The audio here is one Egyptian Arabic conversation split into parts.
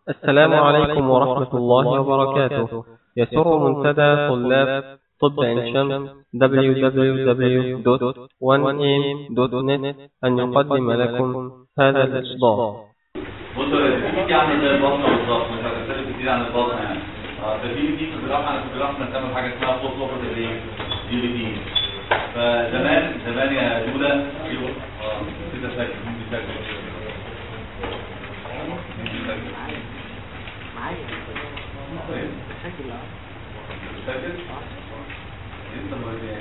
السلام عليكم ورحمة الله وبركاته يسر منتدى طلاب طب عين شمس www.1am.net أن يقدم لكم هذا الإصدار بصوا في عن زي البطنه بالظبط مش هتختلف كتير عن البطنه يعني اه فدي دي في الجراحه انا في الجراحه بنستعمل حاجه اسمها فوق لوحه الايه؟ دي بي دي فزمان زمان يا دولا ايوه اه كده فاكر مين اللي فاكر؟ مين اللي فاكر؟ طيب. مش فاكر؟ انت مريض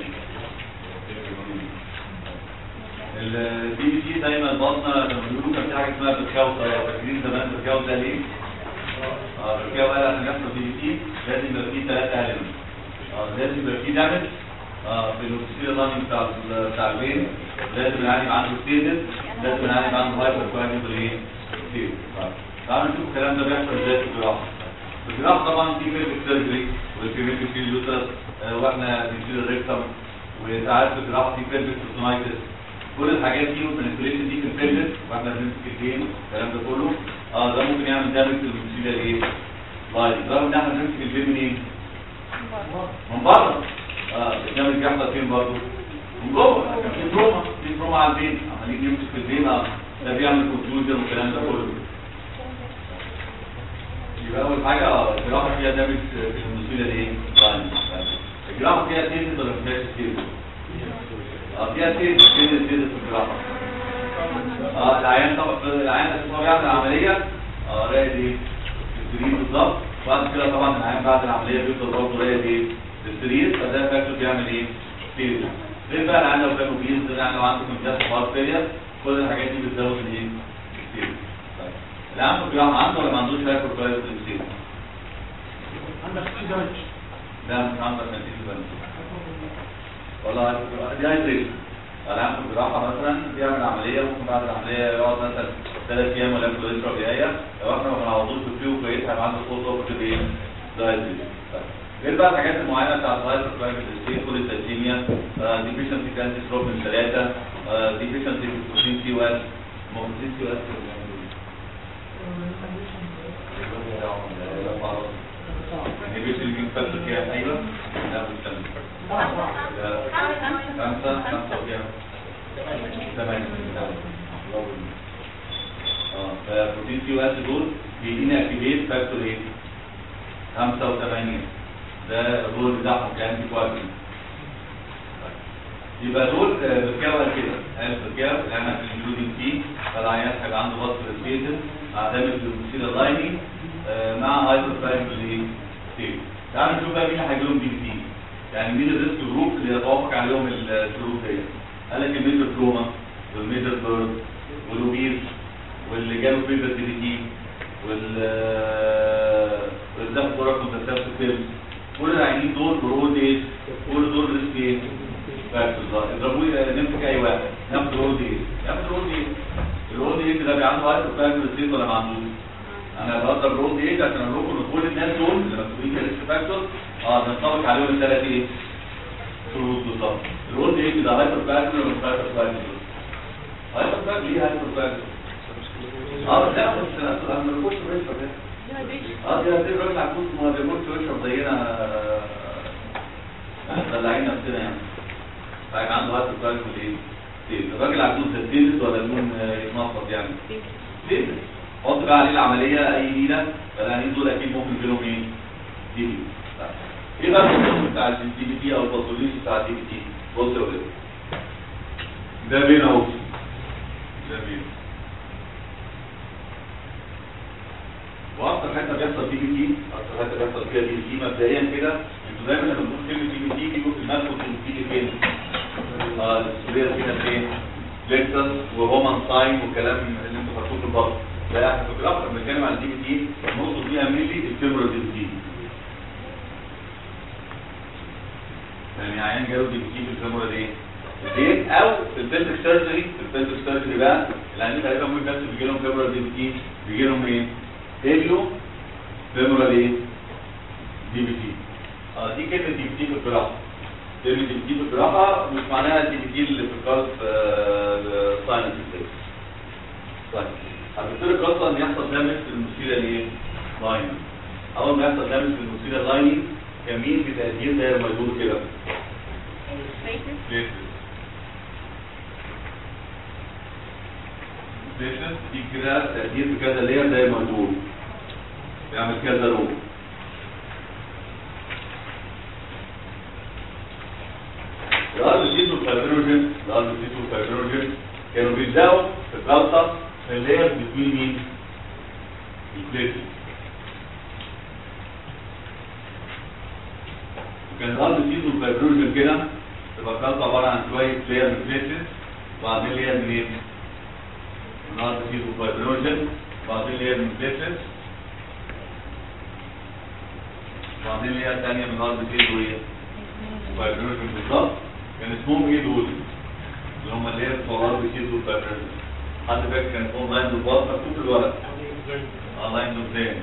الدي بي تي دايما البطنه لما بيقولوا كان في حاجه اسمها بركاوتا فاكرين زمان بركاوتا ليه؟ اه بركاوتا قال عشان يحصل دي بي تي لازم يبقى فيه ثلاثه اليمنت اه لازم يبقى فيه دامج اه في الاكسيد الراني بتاع ال- بتاع البين لازم العيان يبقى عنده ستيزس لازم العيان يبقى عنده هايبر كواجنت ايه؟ ستيزس تعالوا نشوف الكلام ده بيحصل ازاي في الجراحه في الجراحه طبعا في فيربك سيرجري وفي فيربك في اليوترس واحنا بنشيل الريكتم وساعات في الجراحه في فيربك سوسنايتس كل الحاجات دي والمانيبيوليشن دي في الفيلم واحنا بنمسك الجين الكلام ده كله اه ده ممكن يعمل دامج في المسيله ايه؟ لايف رغم ان احنا بنمسك الجين منين؟ من بره اه الدامج بيحصل فين برضه؟ من جوه عشان في تروما في تروما على البين عمالين نمسك في البين اه ده بيعمل كونفيوجن والكلام ده كله يبقى اول حاجه اه الجراحه فيها دامج في المسيله ايه؟ لايف الجراحه فيها تيزس ولا ما فيهاش تيزس؟ اه فيها سيد سيد سيد في الجراحة اه العيان طبعا العيان اساسا هو بيعمل عملية اه راقد ايه السرير بالظبط وبعد كده طبعا العيان بعد العملية بيفضل برضه راقد ايه السرير فده فاكتور بيعمل ايه سيد غير بقى العيان لو كان اوبيز العيان لو عنده كونجاست هارت فيلير كل الحاجات دي بتزود الايه السيد طيب العيان في الجراحة عنده ولا ما عندوش هايبر كويس للسيد عندك في دمج لا مش عندك نتيجة بنت والله دي هايدريشن العام في الجراحة مثلا بيعمل عملية ممكن بعد العملية يقعد مثلا ثلاث أيام ولا ياكل يشرب يايا لو احنا ما بنعوضوش بالفيو كويس هيبقى عنده صوت اوفر كده ايه؟ ده هايدريشن غير بقى الحاجات المعينة بتاعت الهايبر كلايمت ستيت كل التسليميا ديفيشنسي في انتي ستروك من ثلاثة ديفيشنسي في بروتين سي واس بروتين سي واس inhibition يمكن فاكتور كام ايوه لا مش خمسة خمسة وكام ثمانية اه فبروتين سي واس دول بيدينا اكتيفيت فاكتور ايه؟ خمسة وثمانية ده الرول بتاعهم كان في كوارتين يبقى دول بالكاو قال كده قال بالكاو اللي احنا انكلودنج فيه فالعيان هيبقى عنده بطل سبيسز مع دامج للمسيل اللايني مع هايبر فايبر ستيت تعالوا نشوف بقى مين هيجي لهم دي بي يعني مين الريسك جروب اللي يتوافق عليهم الشروط دي قال لك الميجر تروما والميجر بيرد والوبيز واللي جاله فيبر دي بي تي وال والزاف دورك متسابس فيلم كل العينين دول برود ايه كل دول ريسك ايه فاكتورز اضربوا لي نمسك اي واحد ناخد رود ايه ناخد رود ايه الرود ايه ده بيبقى عنده هايبر فاكتور ستيت ولا ما عندوش انا بضرب رود ايه عشان اقول لكم ان كل الناس دول اللي مكتوبين كريسك فاكتور اه بنطبق عليهم الثلاث ايه شروط بالظبط الرود ايه ده هايبر فاكتور ولا مش هايبر فاكتور هايبر فاكتور ليه هايبر فاكتور اه بس لا بس انا ما بقولش بشرب اه دي هتبقى راجل عجوز ما بيقولش بيشرب زينا مدلعين نفسنا يعني فهيبقى عنده هايبر فاكتور ليه؟ الراجل عجوز ده تيزس ولا يكون يتنفض يعني؟ تيزس حط بقى عليه العمليه اي نيله فالعنين دول اكيد ممكن يجيلهم ايه؟ دي بي ايه بقى الباثولوجي بتاع الدي بي تي او الباثولوجي بتاع الدي بي تي؟ بص يا ولاد ده بين اهو ده بين واكتر حته بيحصل دي بي تي اكتر حته بيحصل فيها دي بي تي مبدئيا كده انتوا دايما لما بتقول كلمه دي بي تي بيجوا في دماغكم بتيجي فين؟ اه السوريه فينا فين؟ ليكتس وهومان ساين والكلام اللي انتوا خدتوه في البطن لا احنا في الجراف لما بنتكلم عن الدي بي تي نقصد بيها ميلي الفيبرال دي بي تي يعني عيان جاله دي بي تي في الفيبرال ايه؟ البيت او في البلفيك سيرجري في البلفيك سيرجري بقى العيانين تقريبا ممكن بس بيجي لهم فيبرال دي بي تي بيجي لهم ايه؟ هيليو فيبرال ايه؟ دي بي تي اه دي كلمه دي بي تي في الجراحه كلمه دي بي تي في الجراحه مش معناها الدي بي تي اللي في الكارت ساينس طيب هتبتدي القصه ان يحصل دامج في المسيره الايه؟ لاين اول ما يحصل دامج في الموسيقى لايننج كمين في تأثير داير مجهول كده بليتلت بليتلت دي كده تأثير في كذا لير داير مجهول بيعمل كذا رو الارض سيتو الفايبروجين الارض سيتو الفايبروجين كانوا بيبداوا في الجلطه في اللير بتوين مين؟ البليتلت وكان الارض سيتو الفايبروجين كده تبقى الجلطه عباره عن شويه لير من البليتلت وبعدين لير من ايه؟ من الارض سيتو الفايبروجين وبعدين لير من البليتلت وبعدين لير ثانيه من الارض سيتو ايه؟ فايبروجين بالظبط كان اسمهم ايه دول؟ اللي هم اللي هي الصغار بيشيلوا الفايبروجين حد فاكر كان اسمهم لاين دوبات مكتوب في الورق اه لاين دوبين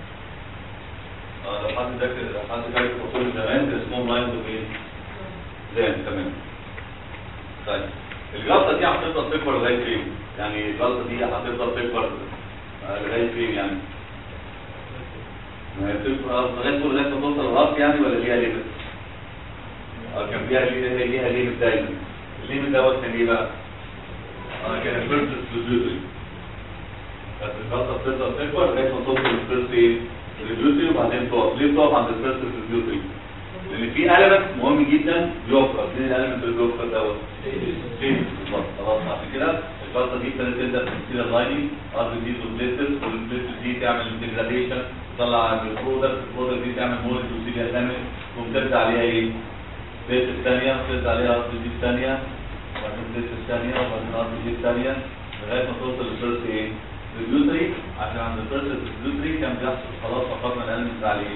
اه لو حد فاكر حد فاكر فصول زمان كان اسمهم لاين دوبين زين تمام طيب الجلطه دي هتفضل تكبر لغايه فين؟ يعني الجلطه دي هتفضل تكبر آه، لغايه فين يعني؟ ما هي بتكبر آه، لغايه فوق لغايه ما توصل الراس يعني ولا ليها ليميت؟ اه كان فيها ليها ليها ليميت دايما الليميت دوت كان ايه بقى؟ اه كان الفيرست ريديوسري بس الخطه بتفضل تكبر لغايه ما توصل للفيرست ايه؟ ريديوسري وبعدين تقف ليه بتقف عند الفيرست ريديوسري؟ لان في element مهم جدا بيوفر مين الاليمنت اللي بيوفر دوت؟ فين بالظبط خلاص عشان كده الخطه دي ابتدت تبدا تمثيل اللايننج ارض دي دوبليتس والبليتس دي تعمل انتجراليشن تطلع البرودكت البرودكت دي تعمل مولد وتيجي تعمل تقوم ترجع عليها ايه؟ بيت الثانية ترد عليها أرض دي الثانية وبعدين بيت الثانية وبعدين أرض دي الثانية لغاية ما توصل للفيرست إيه؟ ريديوسري عشان عند الفيرست ريديوسري كان بيحصل خلاص فقدنا الألمنت عليه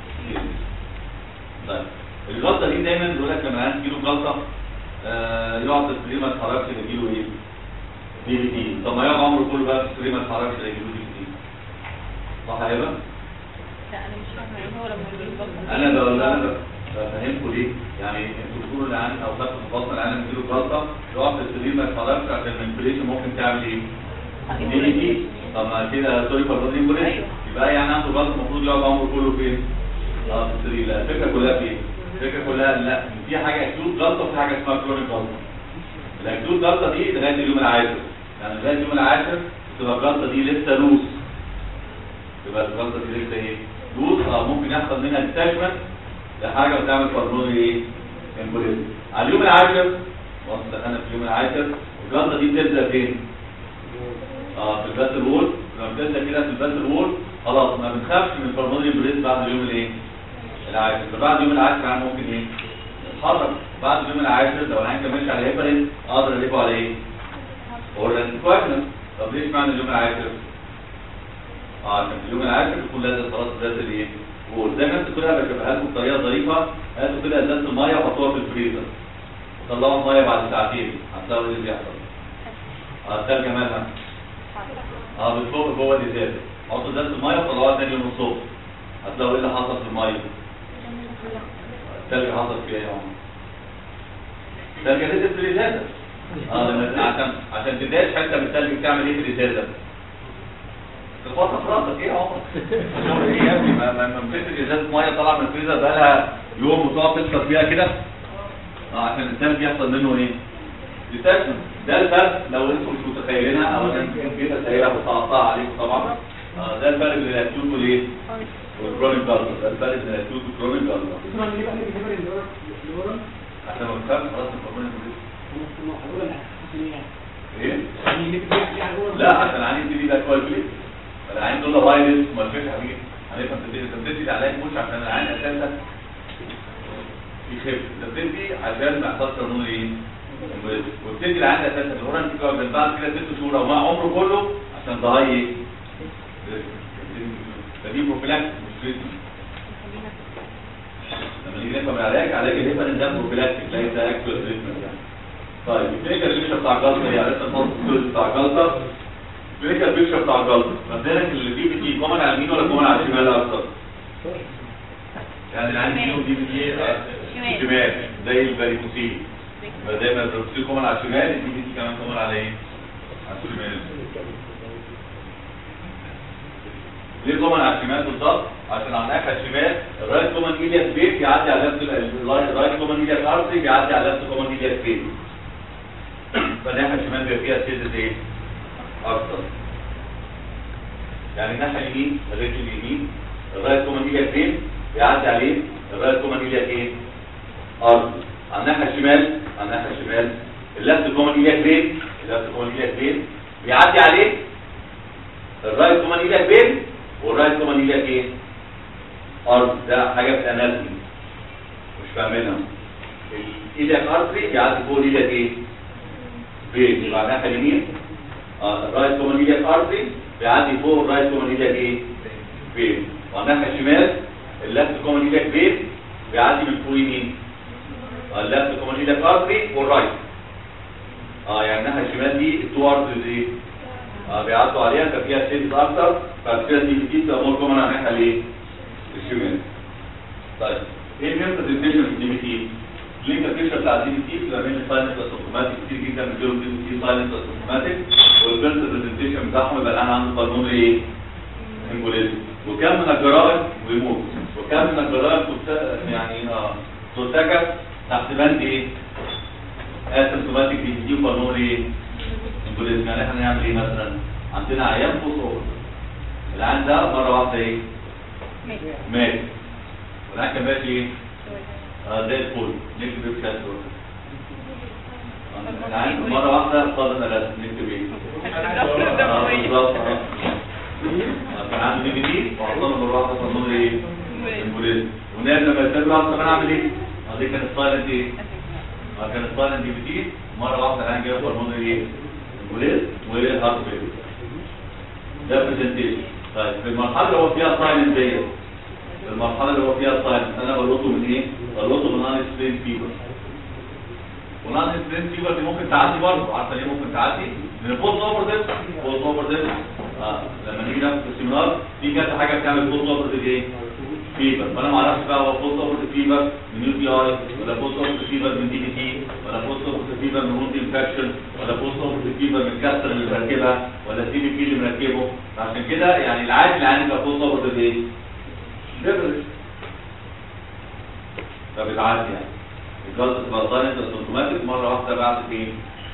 طيب الجلطة دي دايما بيقول لك لما عندي كيلو جلطة آه يقعد في السرير ما يتحركش يجيله إيه؟ دي في دي طب ما يقعد عمره كله بقى في السرير ما يتحركش يجيله دي في دي صح يا هبة؟ لا انا مش فاهمه ايه هو لما بيبطل انا بقول انا بفهمكم ليه يعني انتوا بتقولوا العالم او خدتوا في بطن العالم يجيله جلطه يقف في السرير ما يتحركش عشان الانفليشن ممكن تعمل ايه؟ دي دي دي طب ما كده سوري فور بودي امبوليشن يبقى يعني عنده جلطه المفروض يقعد عمره كله فين؟ اه في السرير لا الفكره كلها في ايه؟ الفكره كلها لا إن في حاجه اكيوت جلطه وفي حاجه اسمها كرونيك جلطه الاكيوت جلطه دي لغايه اليوم العاشر يعني لغايه اليوم العاشر تبقى الجلطه دي لسه لوس يبقى الجلطه دي لسه ايه؟ لوس اه ممكن يحصل منها ديتاشمنت لحاجه وتعمل كربوني ايه؟ امبوليزم على اليوم العاشر وقت دخلنا في اليوم العاشر الجلطه دي بتبدا فين؟ اه في الباس وول لما بتبدا كده في الباس وول خلاص ما بنخافش من الكربوني امبوليزم بعد اليوم الايه؟ العاشر فبعد اليوم العاشر عم ممكن ايه؟ يتحرك بعد اليوم العاشر لو العين كان ماشي على هيبرين اقدر الفه على ايه؟ اورلاند كويشنس طب ليش معنى اليوم العاشر؟ اه عشان في اليوم العاشر يكون لازم خلاص ازازه الايه؟ وزي ما انت كلها بشبهها لكم بطريقه ظريفه هاتوا كده ازازه الميه وحطوها في الفريزر طلعوا الميه بعد ساعتين هتلاقوا ايه اللي بيحصل اه التلج مالها اه بتفوق جوه الازازه حطوا ازازه الميه وطلعوها تاني يوم الصبح هتلاقوا ايه اللي حصل في الميه التلج حصل فيها ايه يا عمر التلج نزل في الازازه اه لما عشان عشان تداش حته من التلج بتعمل ايه في الازازه تخبطها في راسك ايه يا عمر؟ شغل ايه يا ابني ما ما ما مسكت ازازه ميه طالعه من الفريزر بقالها يوم وتقعد تشرب فيها كده اه عشان التلج يحصل منه ايه؟ ديتاشمنت ده الفرق لو انتم مش متخيلينها او انا يمكن في تخيلها وصعبتها عليكم طبعا اه ده الفرق بين الاكيوت والايه؟ والكرونيك جلطه ده الفرق بين الاكيوت والكرونيك جلطه اسمع ليه بقى اللي بيجيب الورم عشان ما تخافش خلاص الكرونيك الورم ايه؟ يعني اللي بيجي على الورم لا عشان العين دي بيبقى كويس العين دول فايروس ما فيش حبيبي هنفهم تبتدي تبتدي عليها مش عشان العين اساسا يخف تبتدي عشان ما يحصلش قانون ايه؟ وبتدي العين اساسا الهرم دي بقى بعد كده ست شهور او مع عمره كله عشان تهيئ ايه؟ فدي بروفيلاكس مش تريتمنت لما نيجي نفهم العلاج علاج الهيبرين ده بروفيلاكتيك ليس اكتوال تريتمنت يعني طيب الكلينيكال بيكشر بتاع الجلطه هي عرفت الفاصل بتاع الجلطه الكلينيكال بيكشر بتاع الجلطه مبدئيا اللي دي بي تي كومن على اليمين ولا كومن على الشمال اكتر؟ يعني العين فيهم دي بي تي شمال. شمال زي الفاريكوسيل يبقى زي ما الفاريكوسيل كومن على الشمال الدي بي تي كمان كومن على ايه؟ على الشمال ليه كومن على الشمال بالظبط عشان على الناحيه الشمال الرايت كومن ايلياس بيت بيعدي على لفت الرايت كومن ايلياس ارتري بيعدي على لفت كومن ايلياس بيت فالناحيه الشمال بيبقى فيها سيدز ايه اكتر يعني الناحيه اليمين الرجل اليمين الرايت كومن ايلياس بيت بيعدي عليه الرايت كومن ايلياس ايه ارتري على الناحيه الشمال على الناحيه الشمال اللفت كومن ايلياس بيت اللفت كومن ايلياس بيت بيعدي عليه الرايت كومن ايلياك بين والرايت كومن ايلياك ايه ارض ده حاجه في الاناتومي مش فاهمينها الايلياك ارتري بيعدي فوق الايلياك ايه بين يبقى على الناحيه اليمين اه الرايت كومن ايلياك ارتري بيعدي فوق الرايت كومن ايلياك ايه بين وعلى الناحيه الشمال اللفت كومن ايلياك بين بيعدي من فوق يمين آه، اللفت كومن ايلياك ارتري والرايت اه يعني الناحيه الشمال دي التو ارتريز ايه اه بيعدوا عليها ففيها سيلز اكتر بعد كده دي بتجيب تمر كمان على الناحيه الايه؟ الشمال. طيب ايه المين برزنتيشن في الدي بي تي؟ لينك الفيشر بتاع الدي بي تي بتبقى بين سايلنت اسوماتيك كتير جدا من دول دي بي تي سايلنت اسوماتيك والبيرت برزنتيشن بتاعهم يبقى الان عنده قانون ايه؟ امبوليزم وكم من الجرائم ويموت وكم من الجرائم ترت- يعني اه ترتكب تحت بند ايه؟ اسيمتوماتيك دي بي تي وقانون ايه؟ امبوليزم يعني احنا نعمل ايه مثلا؟ عندنا عيان فوق اوفر العيان ده مره واحده ايه؟ مات والعيان كان ماشي ايه؟ آه زي الفل نكتب ايه في كاس العيان مره واحده صادم الرسم نكتب ايه؟ آه، بالظبط آه. آه، كان عنده دي في دي وحصلنا مره واحده صادم ايه؟ امبوليزم ونام لما يسافر واحد كمان اعمل ايه؟ آه، دي كانت سايلنت ايه؟ آه، كانت سايلنت دي في دي مره واحده العيان جاي هرمون ايه؟ امبوليزم وهارت فيلر ده برزنتيشن طيب في المرحله اللي هو فيها سايلنت ديت المرحله اللي هو فيها سايلنت انا بلقطه من ايه؟ بلقطه من ان سبرين فيبر والان سبرين فيبر دي ممكن تعدي برضه عارفه ليه ممكن تعدي؟ لان بوست اوفر ديب بوست اوفر ديب اه لما نيجي ناخد في السيمينار في كذا حاجه بتعمل بوست اوفر ديب ايه؟ فيبر فانا ما اعرفش بقى هو بوست اوفر فيبر من يو تي اي ولا بوست اوفر فيبر من دي بي تي ولا بوست اوفر فيبر من روت انفكشن ولا بوست اوفر فيبر من الكسر اللي مركبها ولا سي بي بي اللي مركبه عشان كده يعني العادي اللي عندي بوست اوفر ديب ايه؟ ديفرنس فبتعدي يعني الجلطه تبقى سايلنت اوتوماتيك مره واحده بعد فين؟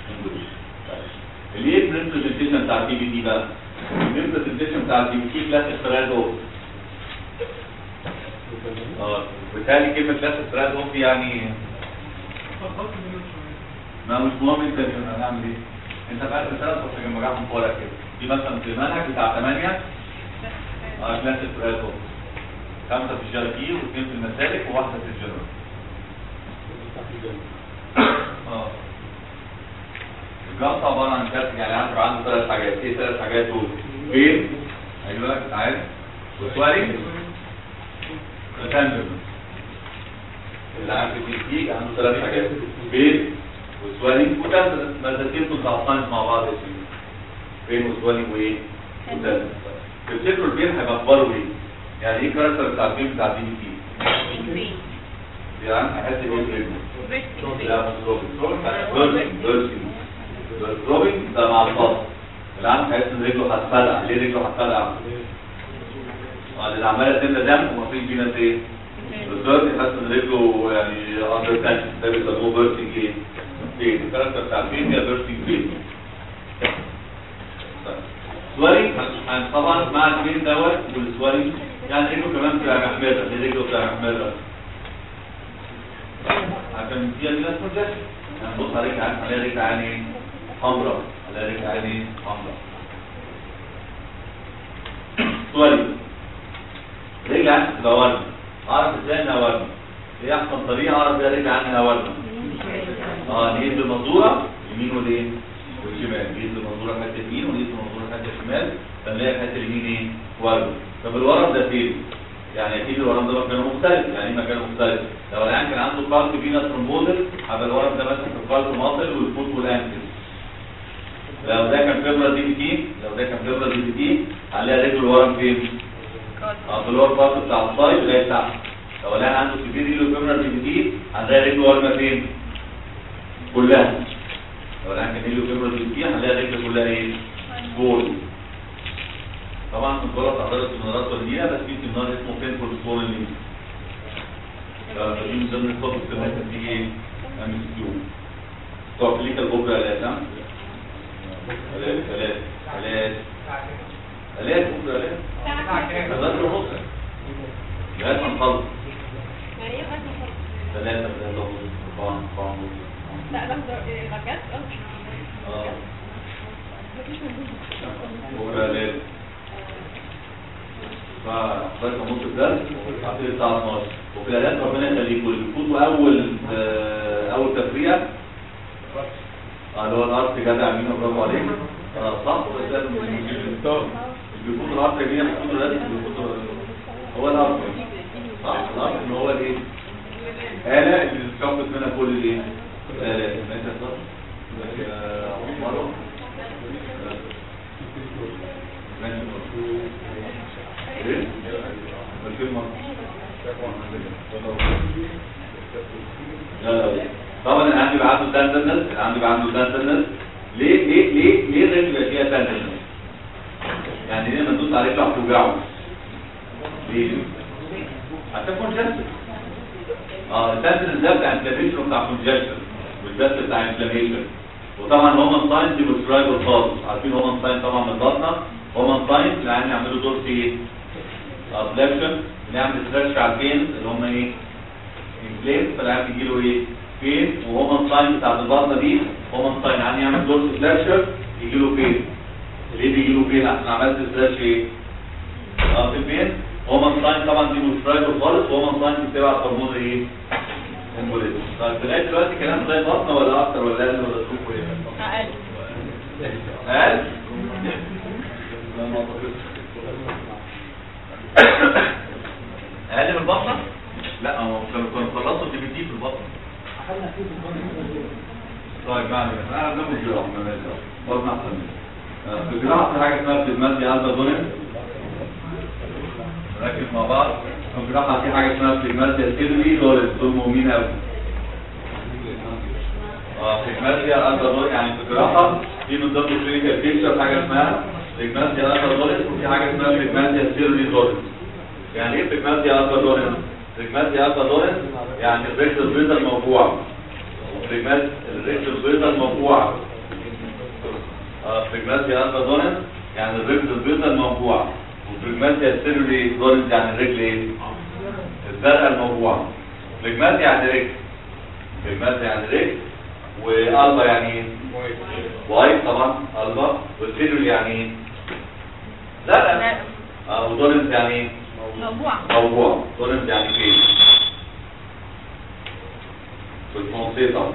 الايه البرزنتيشن بتاع الدي بي تي بقى؟ البرزنتيشن بتاع الدي بي تي كلاس استراد اوف اه بالتالي كلمه كلاس استراد اوف يعني ما مش مهم انت هنعمل ايه؟ انت في اخر سنه تخش جنب فوق كده دي مثلا في المنهج بتاع 8 اه كلاس استراد اوف خمسه في الجي بي واثنين في المسالك وواحده في الجنرال اه الجلطه عباره عن كاتب يعني عنده عنده ثلاث حاجات ايه ثلاث حاجات دول بين ايوه تعال وسوالينج وتندر اللي عارف التكتيك عنده ثلاث حاجات بين وسوالينج وتندر مادتين متعاطفين مع بعض يا سيدي بين وسوالينج وايه وتندر تفتكروا البين هيبقى اخباره ايه يعني ايه الكاركتر بتاع البين بتاع الدي بي تي يعني هحس بايه في رجله لا مش روبين روبين بيرسينج روبين ده مع الفاضي العام هيحس ان رجله هتفرقع ليه رجله هتفرقع؟ اه لان عماله تملى دم ومفيش فينا ايه؟ بالظبط يحس ان رجله يعني اندر تنشن ده بيسموه بيرسينج ايه؟ فين الكاركتر بتاع الفين هي بيرسينج فين سواري طبعا مع الفين دوت والسواري يعني رجله كمان بتبقى محمره ليه رجله بتبقى محمره؟ عشان فيها دي ناس مرجعش يعني بص عليك عين عليها رجل عيني حمراء عليها رجل عيني حمراء سؤالي رجل عيني تبقى وردي اعرف ازاي انها وردي ايه احسن طريقه اعرف بيها رجل عيني انها وردي اه نيجي بالمنظوره يمين والايه والشمال نيجي بالمنظوره حته يمين ونيجي بالمنظوره حته شمال فنلاقي الحته اليمين ايه ورد طب الورم ده فين يعني اكيد الورم ده مكانه مختلف يعني ايه مكانه مختلف لو العيان كان عنده كارت فينا ثرومبوزل هيبقى الورم ده ماسك في الكارت ماسل والفوت والانكل لو ده كان فيبرا دي بي تي لو ده كان فيبرا دي بي تي هنلاقي رجل الورم فين؟ اه في اللور بارت بتاع الصايد اللي هي تحت لو العيان عنده سيفير ايلو فيبرا دي بي تي هنلاقي رجل ورمه فين؟ كلها لو العيان كان ايلو فيبرا دي بي تي هنلاقي رجل كلها ايه؟ فوق طبعا من جوه تعتبر سيمينارات والنية بس في سيمينار اسمه بينفول سبور النية فدي من ضمن التوبكس اللي ممكن تيجي ايه ام اس كيو بتوع كليكال بكره الات ها الات الات الات الات بكره الات ثلاثة ونص لغاية ما نخلص يعني ايه غدا فرق؟ ثلاثة ثلاثة ونص أربعة أربعة ونص لا لحظة إيه، رجعت اه مفيش مندوب بكره الات فبس نص الدرس بعد الساعة 12 وفي الآلات ربنا يخليكم اللي بيفوتوا أول آه، أول تفريع اه اللي هو الأرض جدع مين برافو عليك اه صح ولا ده اللي بيفوتوا الأرض جميع بيفوتوا الأرض بيفوتوا هو الأرض صح الأرض إن هو الإيه؟ آلة اللي بتشفط منها كل الإيه؟ الآلات ماشي يا صاحبي؟ ماشي يا عمر ماشي ايه؟ الكلمة لا لا لا طبعا انا عندي بقى عنده تندنس عندي بقى عنده تندنس ليه ليه ليه ليه الرجل يبقى فيها تندنس يعني ليه لما تدوس على رجله هتوجعه ليه عشان كونجكشن اه التندنس ده بتاع انفلاميشن بتاع كونجكشن مش بس بتاع انفلاميشن وطبعا هومن ساينس دي بترايبل خالص عارفين هومن ساينس طبعا من البطنه هومن ساينس اللي يعني يعملوا دور في ايه؟ ابلكشن نعمل ستريتش على البين اللي هم ايه انفليم فالعيان بيجي له ايه بين وهومن ساين بتاعت البطنه دي هومن ساين يعني يعمل دور فلاشر يجي له بين ليه بيجي له بين عشان عملت ستريتش ايه اه في البين هومن ساين طبعا دي مش رايبل خالص وهومن ساين بتبع هرمون ايه امبوليزم طيب لغايه دلوقتي كلام زي البطنه ولا اكتر ولا اقل ولا تشوفوا ايه اقل اقل لا ما أعتقدش. اقل من البطنه لا هو كانوا كانوا خلصوا الدي بي تي في البطن طيب ما علينا انا بناخد جراحه ما مالي برضه احسن مني. آه، في الجراحه في حاجه اسمها فليجماتيا البا دونين نركز مع بعض في الجراحه في حاجه اسمها فليجماتيا سيلري دول دول مهمين قوي اه فليجماتيا البا دونين يعني في الجراحه في من ضمن الكلينيكال بيكتشر حاجه اسمها فليجماتيا البا دونين وفي حاجه اسمها فليجماتيا سيلري دونين يعني ايه فليجماتيا البا دونين فليجماتيا البا دونين يعني الرجل البيضاء الموجوعه فليجمات الرجل البيضاء الموجوعه اه فليجماتيا البا دونين يعني الرجل البيضاء الموجوعه وفليجماتيا سيلري دونين يعني الرجل ايه الزرقاء الموجوعه فليجماتيا يعني رجل فليجماتيا يعني رجل والبا يعني ايه وايت طبعا البا والسيلري يعني ايه زرقاء اه ودونين يعني ايه موضوع موضوع دونت يعني فين في المنطقة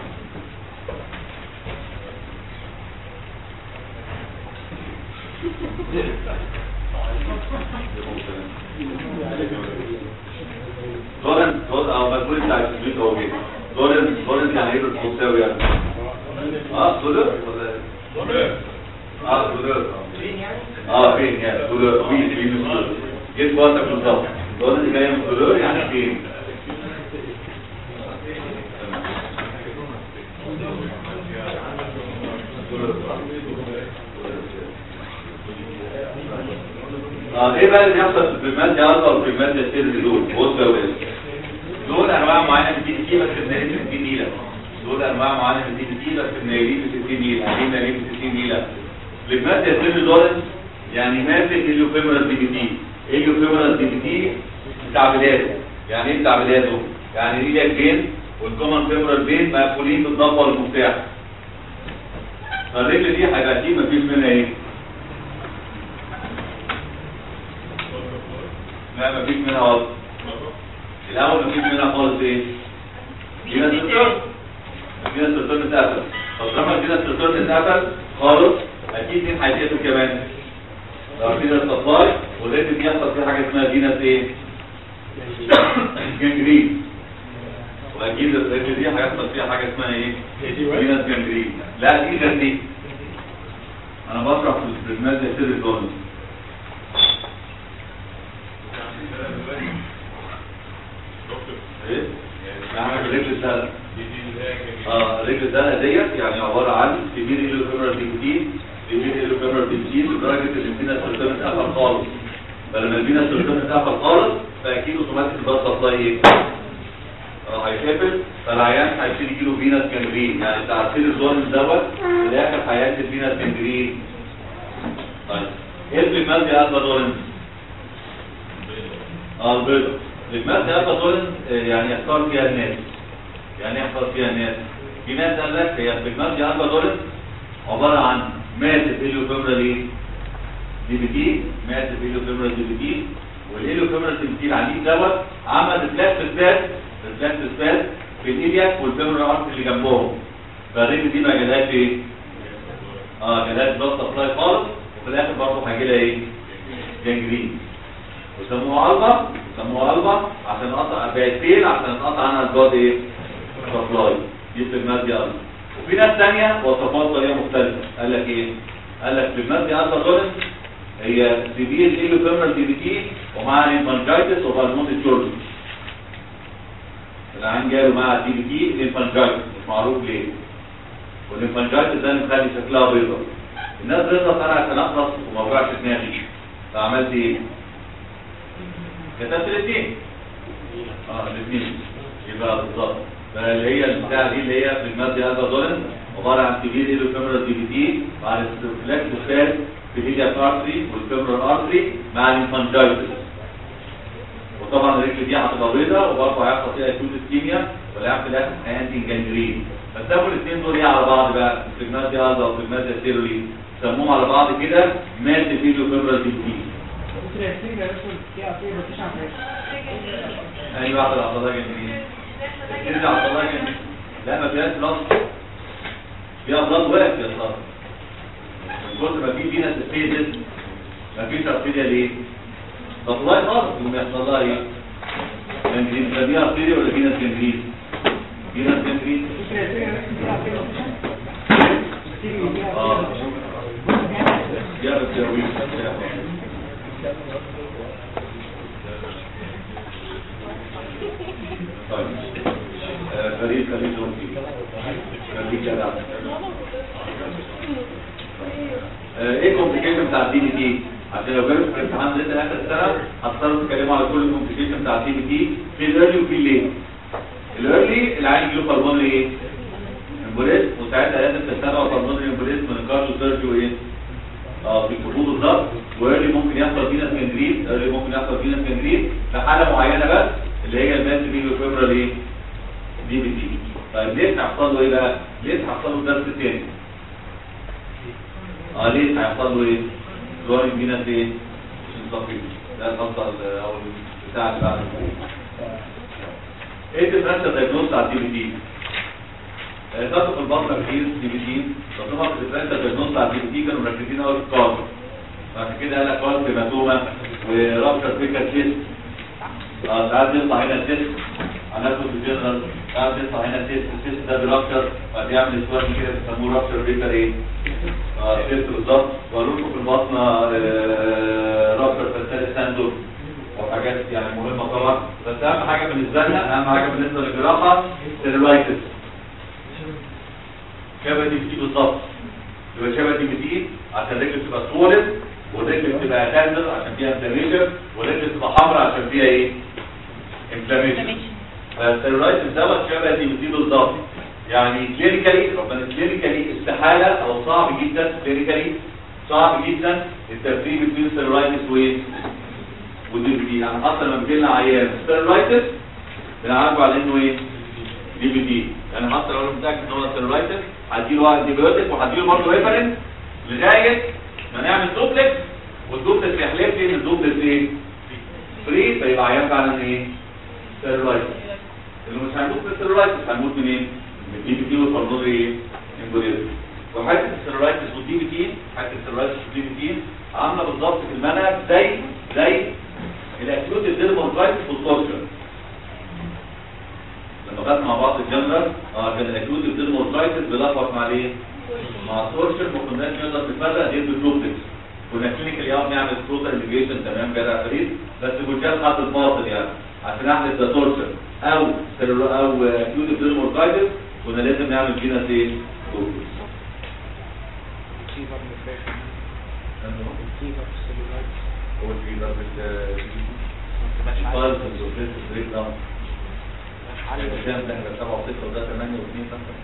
دونت دونت او مجموعة بتاع السبيت هو كده دونت دونت يعني ايه بالفرنساوي يعني اه دولار ولا اه دولار اه فين يعني دولار فين فين دولار جيت وقتك بالظبط دولار جاي من دولار يعني فين اه ايه بقى اللي بيحصل في البريمات يا الفا والبريمات يا سير دول بص يا ولاد دول انواع معينه من الدي تي بس بنقلب في 60 نيله دول انواع معينه من الدي تي بس بنقلب في 60 نيله يعني بنقلب في 60 نيله البريمات يا سير دول يعني ماسك اليوفيمورال دي بي تي اليوفيمورال دي بي تي بتاع بلاده يعني ايه بتاع بلاده يعني دي لك بين والكومن فيمورال بين مقفولين بالضبه والمفتاح فالرجل دي هيبقى دي مفيش منها ايه لا مفيش منها خالص الاول مفيش منها خالص ايه جينا السيرتون جينا السيرتون اتقفل طب لما جينا السيرتون اتقفل خالص اكيد مين هيتقفل كمان لو جينا السبلاي والريت دي يحصل فيها حاجه اسمها جينا ايه جنجرين واكيد الريت دي هيحصل فيها حاجه اسمها ايه جينا جنجرين لا دي غير دي انا بشرح في البرنامج ده سر الجونز ايه يعني الرجل السهله اه الرجل السهله ديت يعني عباره عن كبير الكاميرا دي بيبتدي الالوفيمرال بتزيد لدرجه ان الفينا سيرتون اتقفل خالص فلما الفينا سيرتون اتقفل خالص فاكيد اوتوماتيك البلد سبلاي ايه؟ اه هيتقفل فالعيان هيبتدي يجيله فينس جنجرين يعني تعطيل الزون دوت في الاخر هيأدي فينس جنجرين طيب ايه البيجمال دي الفا دولن؟ اه البيضة البيجمال دي الفا دولن آه، يعني يختار فيها الناس يعني يحصل فيها الناس في ناس قال لك هي البيجمال دي الفا دولن عبارة عن ماسف اليوفيمرال ايه؟ دي بي تي ماسف اليوفيمرال دي بي تي والاليوفيمرال دي بي تي العنيف دوت عمل ريفلكس سباس ريفلكس سباس في الإلياك والفيمرال ارت اللي جنبهم فالرجل دي ما جالهاش ايه؟ اه جالهاش بلاد سبلاي خالص وفي الاخر برضه هيجي لها ايه؟ جنجرين وسموها البا سموها البا عشان قطع بقت فين عشان اتقطع عنها البلاد ايه؟ سبلاي دي البيجمال دي البا وفي ناس تانية وصفات طريقة مختلفة قال لك ايه؟ قال لك البيجمال دي البا دولن هي سيفير ايلوفيمرال دي بي تي ومعها ليمفانجايتس وبالمونتي جورج العين جاله مع دي بي تي ليمفانجايتس مش معروف ليه والليمفانجايتس ده اللي مخلي شكلها بيضاء الناس بيضاء انا عشان اخلص وما اوجعش دماغي فعملت ايه؟ كتبت الاثنين اه الاثنين يبقى بالظبط فاللي هي البتاعه دي اللي هي في المادة هذا دولن عباره عن كبير ايلوفيمرال دي بي تي مع الريفلكس فات في الهيليا ارتري والفيمرال ارتري مع الانفانجايتس وطبعا الرجل دي هتبقى بيضاء وبرضه هيحصل فيها اكيوت اسكيميا والعيان في الاخر هينتج جنجرين فسموا الاثنين دول ايه على بعض بقى السيجمات دي هذا والسيجمات دي سيرولي سموهم على بعض كده مات ايلوفيمرال دي بي تي ممكن يحتاج يا رسول فيها فيه مفيش عملية يعني واحد عضلات جنجرين ترجع عضلات جنجرين لا ما فيهاش بلاد فيها بلاد واقف يا صاحبي من كتر ما في فينا سبيسز ما فيش ارتيريا ليه؟ طب والله خالص يقوم يحصل لها ايه؟ جنجرين ده دي ارتيريا ولا فينا جنجرين؟ فينا جنجرين ممكن يحتاج يا رسول فيها فيه مفيش تيجي فيها اه فيه يا بس يا ويل طيب آه، فريد فريد زوجتي فريد جدع آه، ايه الكومبليكيشن بتاع الدي بي تي عشان لو جالك في الامتحان لسه اخر السنه هتضطروا تتكلموا على كل الكومبليكيشن بتاع الدي بي تي في الايرلي وفي الليت الايرلي العين يجيله بالمونري ايه امبوليزم وساعتها لازم تتابع بالمونري امبوليزم من الكارديو سيرجي وايه اه بيكتبوه بالظبط وايرلي ممكن يحصل فينا سكندريت ايرلي ممكن يحصل فينا سكندريت في حاله معينه بس اللي هي الماس بيجو فيبرال ايه دي بي تي طيب ليه هيحصل له ايه بقى ليه هيحصل له درس تاني اه ليه هيحصل له ايه جوين فينس ايه مش مستقيم ده الخطه ال- او البتاع اللي بعد ايه الديفرنشال دايجنوز بتاع الدي بي تي خدوا في البطنه كتير دي بي تي طبعا في الديفرنشال دايجنوز بتاع الدي بي تي كانوا مركزين قوي في الكارد بعد كده قال لك كارد هيماتوما ورابشر فيكر تيست اه ساعات يطلع هنا تيست هناخد في الجنرال ساعات يطلع هنا تيست التيست ده برابشر بعد يعمل سواد كده بيسموه رابشر فيكر ايه اه تيست بالظبط وقالوا لكم في البطنه آه، رابشر فلسفه ساندور وحاجات يعني مهمه طبعا بس اهم حاجه بالنسبه لنا اهم حاجه بالنسبه للجراحه ستيرولايتس شبه دي بتيجي بالظبط يبقى شبه دي بتيجي عشان الرجل تبقى سولid والرجل تبقى تندر عشان فيها انفلاميشن والرجل تبقى حمراء عشان فيها ايه؟ انفلاميشن فالستيرولايتس دوت شبه دي بتيجي بالظبط يعني كلينيكالي ربنا كلينيكالي استحاله او صعب جدا كلينيكالي صعب جدا التفريق بين الستيرولايتس وايه؟ ودي بي دي يعني حتى لما بيجي لنا عيان ستيرولايتس بنعالجه على انه ايه؟ دي بي دي يعني حتى لو انا متاكد ان هو ستيرولايتس هديله انتي بيوتيك وهديله برضه هيبرين لغايه ما نعمل دوبلكس والدوبلكس يحلف لي ان الدوبلكس ايه؟ فري فيبقى عيان فعلا ايه؟ ستيرولايتس اللي مش هيموت من الستيرولايتس هيموت من ايه؟ من الدي بي تي والبلمونري ايه؟ امبوليزم وحته الستيرولايتس والدي بي تي حته الستيرولايتس والدي بي تي عامله بالظبط في المنهج زي زي الاكيوت الديرمونترايتس والتورشن لما خدنا مع بعض الجنرال اه كان الاكيوت الديرمونترايتس بيلخبط مع ايه؟ مع التورشن ما كناش نقدر نفرق غير بالدوبلكس كنا كلينيكال يوم نعمل توتال انتجريشن تمام جدع فريد بس بالجهاز خط الفاصل يعني عشان احدث ده تورشن او سيرو او اكيوت الديرمونترايتس كنا لازم نعمل فينا ايه؟ دوبلكس الفيفر نيوتريشن لأنه الفيفر في السيلولايتس هو في ضربة ما تبقاش عارف طالب الزوجين في بريك داون عارف الكلام ده احنا 7 و6 وده 8 و2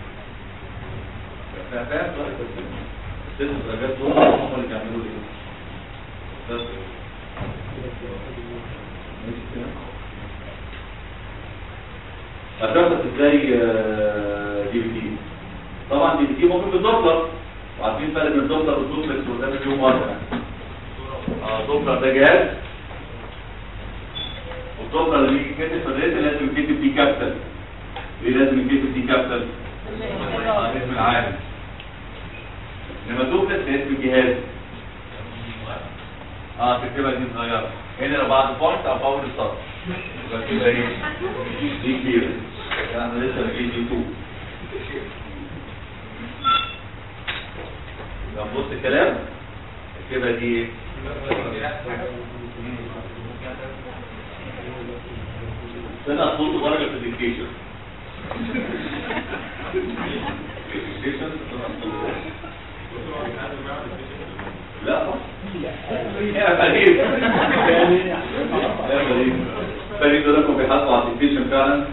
5 فاهم طيب بس الست درجات دول هم اللي بيعملوا لي بس ماشي كده هتعرف ازاي دي بي تي طبعا دي بي تي ممكن بالدوبلر وعارفين فرق بين الدوبلر والدوبلكس وده مش يوم واحد اه دوبلر ده جهاز والدوبلر اللي يجي كاتب في الريت لازم يكتب دي كابيتال ليه لازم يكتب دي كابيتال؟ اه اسم العالم انما دوبلكس ده اسم الجهاز اه تكتبها دي صغيره هنا لو بعد بوينت او باور السطر يبقى كده ايه دي كبيره احنا لسه بنجيب دي 2 يبقى بص الكلام اكتبها دي ايه سنة صوت درجة في الديكتيشن الديكتيشن لا يا فريد يا فريد فريد لكم بيحطوا على الديكتيشن فعلا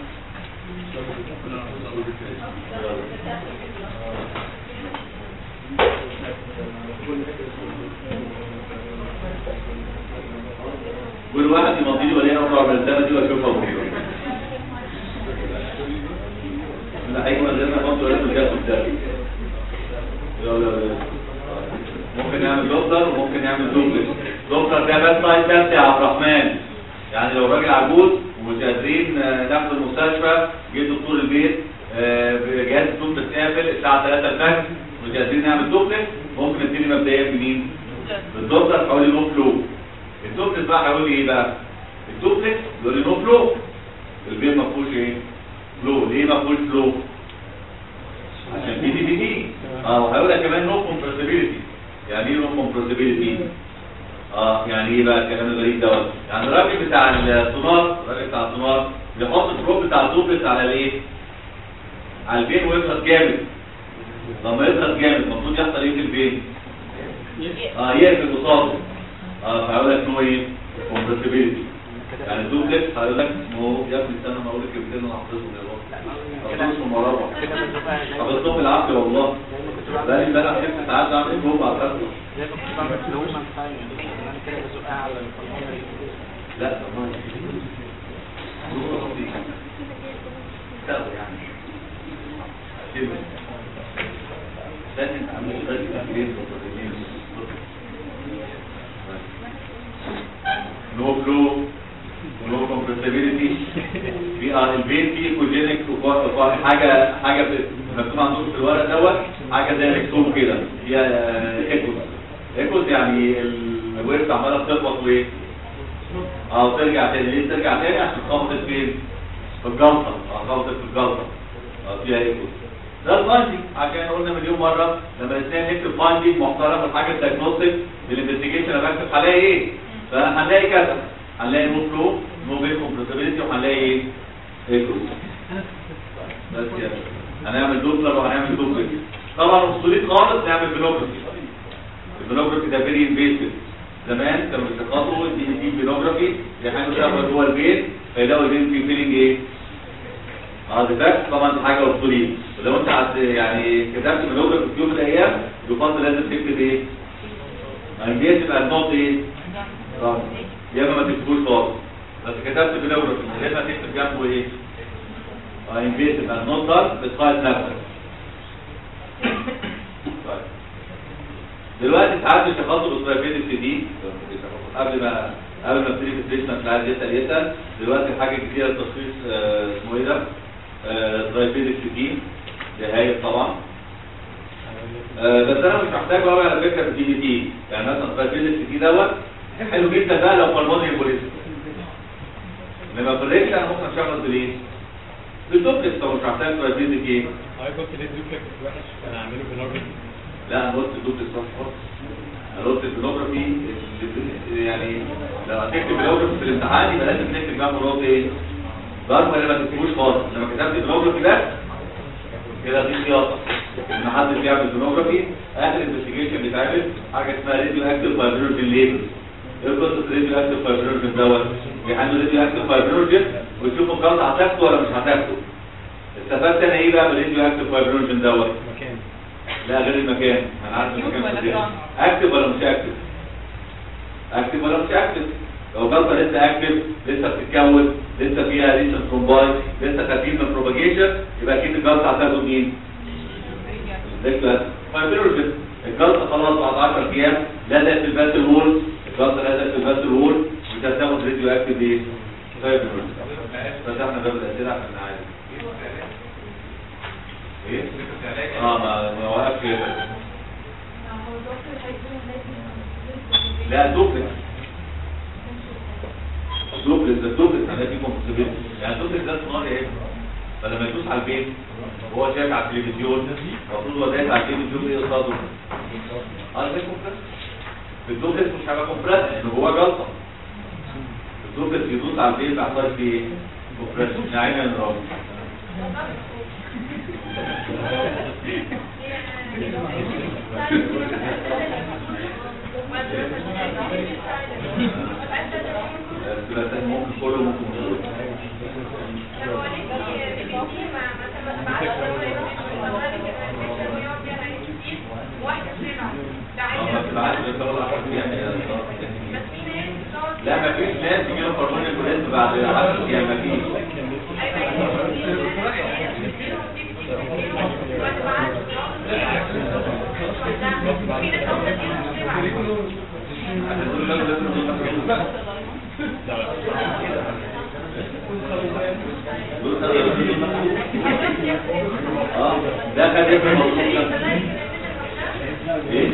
كل واحد يمضي لي ولينا اقرا من السنه دي واشوفها بكره لا هيكون غيرنا برضه لازم الجهاز قدامي يلا يلا ممكن نعمل دوبلر وممكن نعمل دوبلر دوبلر ده بس لايت تيست يا عبد الرحمن يعني لو راجل عجوز ومش قادرين آه، ناخد المستشفى جه دكتور البيت آه، بجهاز الدوبلر قافل الساعه 3 الفجر مش قادرين نعمل دوبلر ممكن نبتدي مبدئيا منين؟ بالدوبلر حوالي نو فلو الدوبلكس بقى هيقول لي ايه بقى الدوبلكس يقول لي نو فلو البيت ما فيهوش ايه فلو ليه ما فيهوش فلو عشان بي دي بي دي اه وهيقول لك كمان نو كومبرسيبيليتي يعني ايه نو كومبرسيبيليتي اه يعني ايه بقى الكلام الغريب دوت يعني الراجل بتاع السونار الراجل بتاع السونار بيحط الدروب بتاع الدوبلكس على الايه على البين ويضغط جامد لما يضغط جامد المفروض يحصل ايه في البين اه يقفل قصاده اه فهقول لك نو ايه كومبرسيبيليتي يعني الدوبلكس هقول لك نو يا ابني استنى ما اقول لك الكلمتين انا حافظهم يا بابا حافظهم مروه كده بنزقها زي حافظهم بالعافيه والله كنت بعمل بقالي امبارح ست ساعات بعمل جروب على الفرق زي ما كنت بعمل في الهومن تايم انا كده بزقها على الفرمانة لا والله يعني كلمة. استنى انت عامل ايه غير كده نو فلو نو كومبرسيبيليتي في اه البين فيه ايكوجينيك حاجه حاجه في- مكتوب عندكم في الورق دوت حاجه زي مكتوب كده فيها ايكوز ايكوز يعني الويف عماله بتخبط وايه اه وترجع تاني ليه ترجع تاني عشان خبطت فين في الجلطه اه خبطت في الجلطه اه فيها ايكوز ده الفايندنج عشان قلنا مليون مره لما الاثنين نكتب فايندنج محترم الحاجه الدايجنوستيك الانفستيجيشن انا بكتب هلاقي ايه فهنلاقي كذا هنلاقي نو فلو نو بين كومبرسيبيليتي وهنلاقي ايه ايكوز بس كده هنعمل دوبلر وهنعمل دوبلر طبعا obsolete خالص نعمل بلوجرافي البلوجرافي ده فيري انفيسيف زمان كانوا بيتخطوا دي دي بلوجرافي يحاولوا يشوفوا جوه البيت فيلاقوا البيت فيه فيلينج ايه اه ده فاكس طبعا دي حاجه obsolete ولو انت عت يعني كتبت بلوجرافي في يوم من الايام يفضل لازم تكتب ايه انجاز تبقى النقط ايه اه يا اما ما تكتبوش خالص بس كتبت بلوجرافي يا اما تكتب جنبه ايه اه انجاز تبقى النقط ده بتخيط نفسك طيب دلوقتي ساعات بيشخصوا بالسايفيدكس دي قبل ما قبل ما ابتدي في التريتمنت اللي عايز يسال يسال دلوقتي حاجه جديده للتشخيص آه، اسمه ايه ده؟ سايفيدكس دي ده هايل طبعا آه، بس انا مش محتاج قوي على فكره في الدي بي تي يعني مثلا سايفيدكس دي دوت حلو جدا بقى لو بالمونري بوليس انما في الريكشن انا ممكن اشخص بالايه؟ بالدوبلكس لو مش محتاج سايفيدكس ايه؟ حضرتك قلت ليه دوبلكس وحش انا اعمله بنورمال لا انا قلت دوبلكس صح خالص انا قلت البلوجرافي اللي- يعني لو هتكتب بلوجرافي في الامتحان يبقى لازم تكتب جنبه نقط ايه؟ ضرب ولا ما تكتبوش خالص لما كتبت بلوجرافي ده كده دي خياطه ان حد بيعمل سونوجرافي اخر انفستيجيشن بيتعمل حاجه اسمها راديو اكتيف فايبرينوجين ليبل ايه قصه راديو اكتيف فايبرينوجين دوت بيعملوا راديو اكتيف فايبرينوجين ويشوفوا الجلطه هتاخده ولا مش هتاخده استفدت انا ايه بقى من الراديو اكتيف فايبرينوجين دوت مكان لا غير المكان انا عارف أكتف المكان ولا فين. جرام؟ اكتف ولا مش اكتف اكتف ولا مش اكتف لو جلطه لسه اكتف لسه بتتكون لسه فيها ريسن ترومباي لسه خفيف من البروباجيشن يبقى اكيد الجلطه هتاخد مين؟ لسه فايبروجين الجلطه خلاص بعد 10 ايام لزقت في الباسل وول الجلطه لزقت في الباسل وول وتاخد راديو اكتف ايه؟ فايبروجين فتحنا باب الاسئله عشان نعالج ايه؟ اه ما ما وقفش لا دوبلكس دوبلكس ده دوبلكس انا في كومبوسيبيلتي يعني دوبلكس ده صناعي ايه فلما يدوس على البيت وهو شايف على التلفزيون المفروض هو دايس على التلفزيون ايه قصاده اه ده كومبريس في الدوبلكس مش هيبقى كومبريس ان جواه جلطه الدوبلكس يدوس على البيت بيحصل فيه ايه كومبريس يعني عين الراجل الثلاثات ممكن كله ممكن مش اه ما تبعتش الدولة عشان يعني لا ما فيش ناس يجي لهم هرمون الكوليسترول بعد 10 ايام ما فيش عشان دول لازم لازم اه ده كان يبقى موضوع ايه؟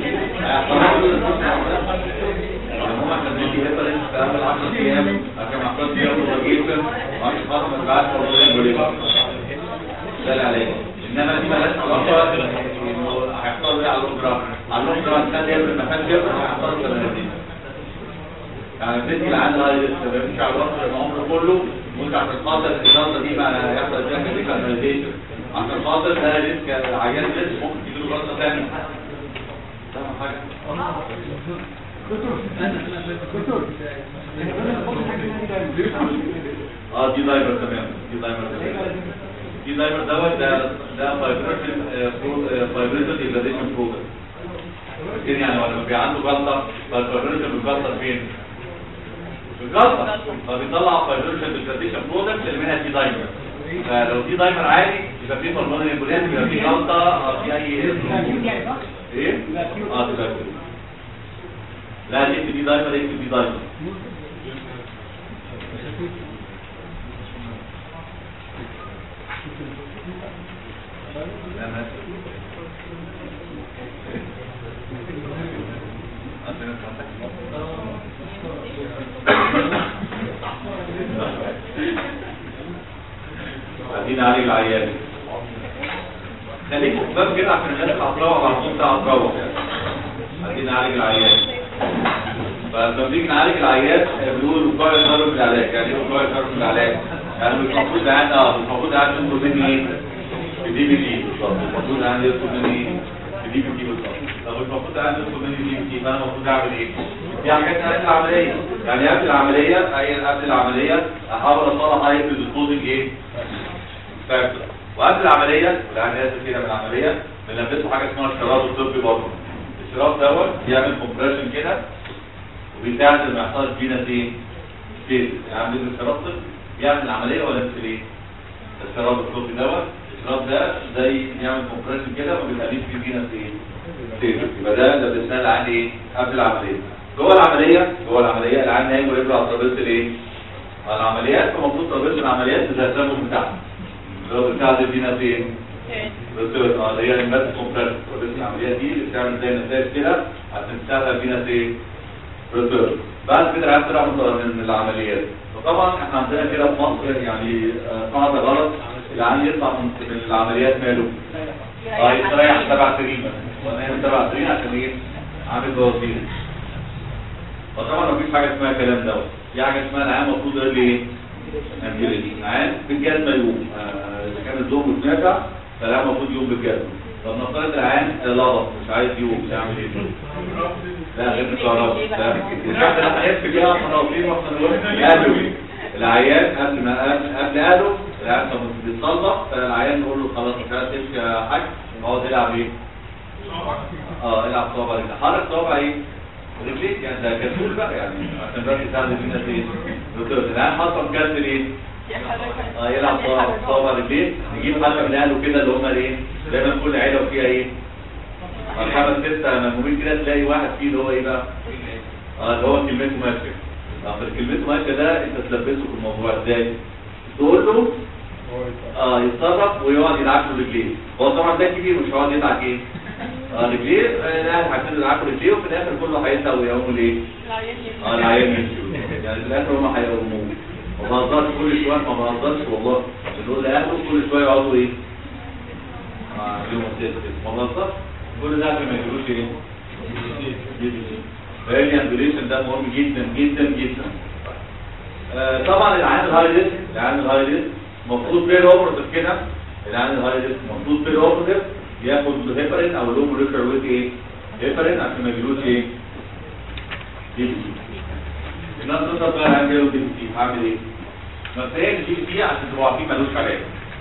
هم عشان ندي ريفرنس في اول 10 ايام عشان ما حصلش يوم ريجيشن وعشان خاطر ما تبعتش هرمون الكوليسترول ده اللي عليك انما دي مالهاش علاقه انه هيحصل ايه على الاوبرا على الاوبرا كان يعمل ما كانش يعمل هيحصل سنتين يعني بتدي العيال هاي لسه ما يمشي على الوقت العمر كله وانت عشان خاطر الجلطه دي ما يحصل فيها كلينيكال فاليديشن عشان خاطر ده ريسك العيان ريسك ممكن تجي له جلطه ثانيه فاهم حاجه؟ دكتور دكتور اه دي دايمر تمام دي دايمر تمام دي دايمر دوت ده ده فايبريشن فايبريشن ديجراديشن برودكت لكن يعني لما بيبقى عنده جلطه فالفايبريشن بيتكسر فين؟ في الجلطه فبيطلع فايبريشن ديجراديشن برودكت اللي منها دي دايمر فلو دي دايمر عادي يبقى في هرمون الامبوليزم يبقى في جلطه أو في اي ايه؟ اه تبقى كده. لا دي دي دايمر دي دي دايمر لا ما بعدين علي العيان خليكم قدام كده عشان الناس اللي هتروح على طول بتاع هتروح بعدين نعالج العيان فلما بنيجي نعالج العيان بنقول وقاية ضرب العلاج يعني ايه وقاية ضرب العلاج؟ يعني مش المفروض العيان اه مش المفروض العيان يطلب مني ايه؟ بدي بي دي بالظبط المفروض العيان يطلب مني ايه؟ بدي بي دي بالظبط طب مش المفروض العيان يطلب مني دي بي دي فانا المفروض اعمل ايه؟ في حاجات قبل العملية يعني قبل العملية أي قبل العملية أحاول أصلح هاي بريدسبوزنج إيه؟ فاكتور وقبل العملية والعيان نازل كده من العملية بنلبسه حاجة اسمها الشراب الطبي برضه الشراب دوت بيعمل كومبريشن كده وبيساعد ان ما يحصلش فينا ايه؟ ستيز يعني عندنا الشراب طبي بيعمل العملية ولا مش ليه؟ الشراب الطبي دوت الشراب ده زي يعمل كومبريشن كده ما بيخليش فيه فينا ايه؟ ستيز يبقى ده ده بنسال عن ايه؟ قبل العملية جوه العملية جوه العملية العيان نايم ورجله على ترابيزة الايه؟ على العمليات فالمفروض ترابيزة العمليات تتسمم من تحت اللي هو بتاع فينا فين؟ بس اللي هي المات كومبريس ترابيزة العمليات دي اللي بتعمل زي النتائج كده عشان تشتغل فينا فين؟ ريسيرش بعد كده العيان طلع من من العمليات فطبعا احنا عندنا كده في مصر يعني آه، قاعدة غلط العيان يطلع من من العمليات ماله؟ اه يستريح سبع سنين مثلا ونعمل سبع سنين عشان ايه؟ عامل بواسير فطبعا مفيش حاجه اسمها الكلام دوت في حاجه اسمها العام المفروض يقول لي ايه؟ امبيوليتي العام في الجهاز ما يقوم آه، اذا كان الزوم مش نافع فالعيان المفروض يقوم بالجسم طب نفترض العيان لبط مش عايز يقوم يعمل ايه؟ لا غير الكهرباء لا الشخص ده هيمسك ايه احنا ناقصين واحنا نقول اهله العيان قبل ما قبل قبل اهله العيان كان بيتصلب فالعيان نقول له خلاص مش عايز تمشي يا حاج اقعد العب ايه؟ اه العب صوابع رجلك حرك صوابع ايه؟ رجليك يعني ده كسول بقى يعني عشان بس يساعد الناس ايه؟ دكتور العيان حاطه مكسر ايه؟ اه يلعب صوابع صوابع رجليه نجيب حد من اهله كده اللي هم ايه؟ دايما كل عيله وفيها ايه؟ خمس ستة مجموعين كده تلاقي واحد فيه اللي هو ايه بقى؟ اه اللي هو كلمته ماشية. اه فالكلمته ماشية ده انت تلبسه في الموضوع ازاي؟ تقول له اه يتصرف ويقعد يدعك له رجليه. هو طبعا ده كبير مش هيقعد يدعك ايه؟ اه رجليه آه، الاهل هيبتدوا يدعكوا رجليه وفي الاخر كله هيبدا ويقوموا ليه؟ اه العيان يمشي يعني في الاخر هم هيقوموه. ما بهزرش كل شويه ما بهزرش والله بنقول لاهله كل شويه يقعدوا ايه؟ اه يوم السادس ما بهزرش كل ده عشان ما يجيبوش ايه؟ فالي امبوليشن ده مهم جدا جدا جدا آه طبعا العيان الهاي ريسك العيان الهاي ريسك المفروض بير اوبرتيف كده العيان الهاي ريسك المفروض بير اوبرتيف ياخد هيبرين او لو موليكولر ويت ايه؟ هيبرين عشان ما يجيلوش ايه؟ دي بي سي الناس تقدر بقى العيان جاله دي بي سي هعمل ايه؟ مبدئيا الدي بي سي عشان تبقوا عارفين ملوش علاج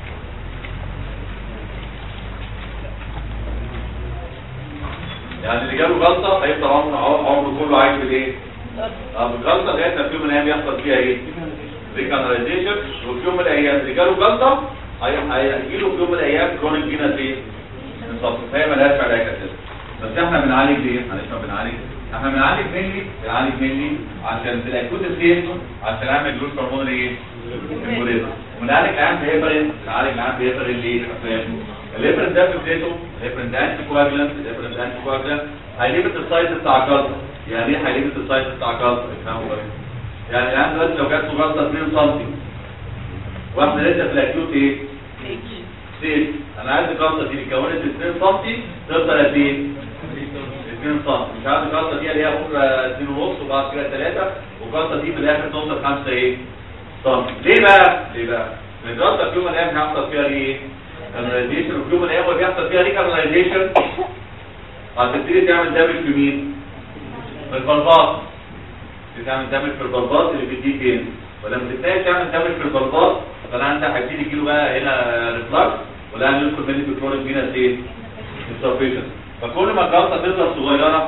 يعني اللي جاله جلطه هيفضل عمره عمره كله عايش بالايه؟ اه بالجلطه لغايه ما في يوم من الايام يحصل فيها ايه؟ ريكاناليزيشن وفي يوم من الايام اللي جاله جلطه هي- هيجي له في يوم من الايام كرونيك فينس ايه؟ انصاف فهي ملهاش علاج اساسا بس احنا بنعالج ليه؟ معلش ما بنعالج احنا بنعالج مني بنعالج مني عشان في الاكوت ستيت عشان اعمل جلوس هرمون ايه؟ امبوليزم وبنعالج العيان بهيبرين بنعالج العيان بهيبرين ليه؟ عشان الهيبرين ده في بدايته الهيبرين ده انتي كواجلانت الهيبرين ده انتي كواجلانت هيليمت السايز بتاع الجلطه يعني ايه هيليمت السايز بتاع الجلطه؟ افهموا بقى يعني العيان دلوقتي لو جات له جلطه 2 سم واحنا لسه في الاكيوت ايه؟ ستيت انا عايز الجلطه دي اللي كونت 2 سم تفضل قد ايه؟ 2 سم مش عايز الجلطه دي اللي هي بكره 2 ونص وبعد كده 3 والجلطه دي في الاخر توصل 5 ايه؟ سم ليه بقى؟ ليه بقى؟ لان الجلطه في يوم من الايام هيحصل فيها ايه؟ كاناليزيشن وفي يوم من الايام بيحصل فيها ريكاناليزيشن هتبتدي تعمل دامج في مين؟ في البلباط تعمل دامج في البلباط اللي بيديه فين؟ ولما تبتدي تعمل دامج في البلباط فانا عندك هيبتدي يجيله بقى هنا ريفلكس ولا هندخل مني في كرونيك فينس ايه؟ انسفيشن فكل ما الجلطه تفضل صغيره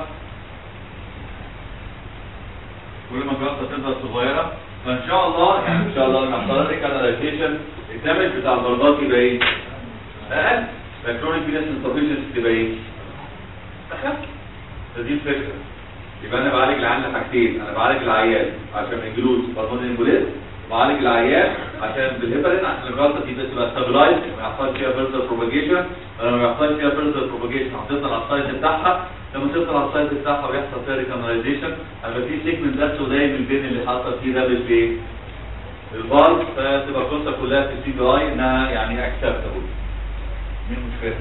كل ما الجلطه تفضل صغيره فان شاء الله يعني ان شاء الله لما يحصل ريكاناليزيشن الدمج بتاع البلباط يبقى ايه؟ اقل فالكرونيك فينس انسفيشن تبقى ايه؟ اخف فدي الفكره يبقى انا بعالج العيان لحاجتين انا بعالج العيان عشان ما يجيلوش بالمون امبوليز بعالج العيان عشان بالهيبرين عشان الجلطه دي تبقى ستابلايز ما يحصلش فيها فيرزر بروباجيشن لما ما يحصلش فيها فيرزر بروباجيشن هتفضل على السايز بتاعها لما تفضل على السايز بتاعها ويحصل فيها ريكاناليزيشن هيبقى في سيجمنت بس قليل من بين اللي حصل فيه ده بالايه؟ الفالف فتبقى القصه كلها في السي بي اي انها يعني اكسبتابل مين مش فاهم؟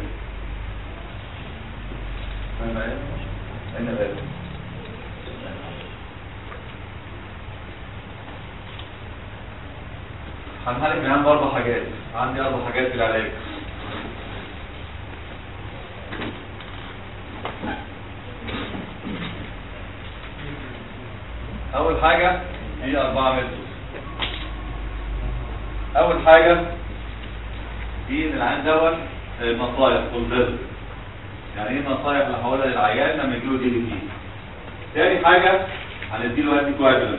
فاهم معايا؟ اين ذلك؟ هنهلك الآن بأربع حاجات عندي أربع حاجات في العلاج أول حاجة هي أربعة متر أول حاجة دي إن العيان دوت نصايح كونفيرت يعني إيه النصايح اللي هقولها للعيان لما يجيله دي بي تي تاني حاجة هنديله أنتي كواجولانت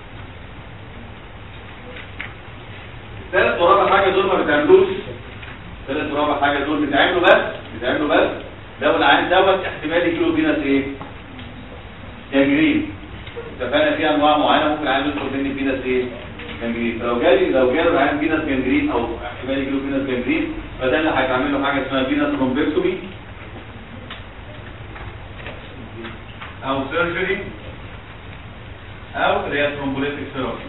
ثالث ورابع حاجة دول ما بتعملوش ثالث ورابع حاجة دول بتعملوا بس بتعملوا بس لو العين دوت احتمال يجيله فينس ايه؟ جانجرين اتفقنا في انواع معينة ممكن العين يدخل مني فينس ايه؟ جانجرين فلو جالي لو جاله العين فينس جانجرين او احتمال يجيله فينس جانجرين فده اللي هيتعمل له حاجة اسمها فينس رومبكسومي او سيرجري او اللي هي ثرومبوليتيك ثيرابي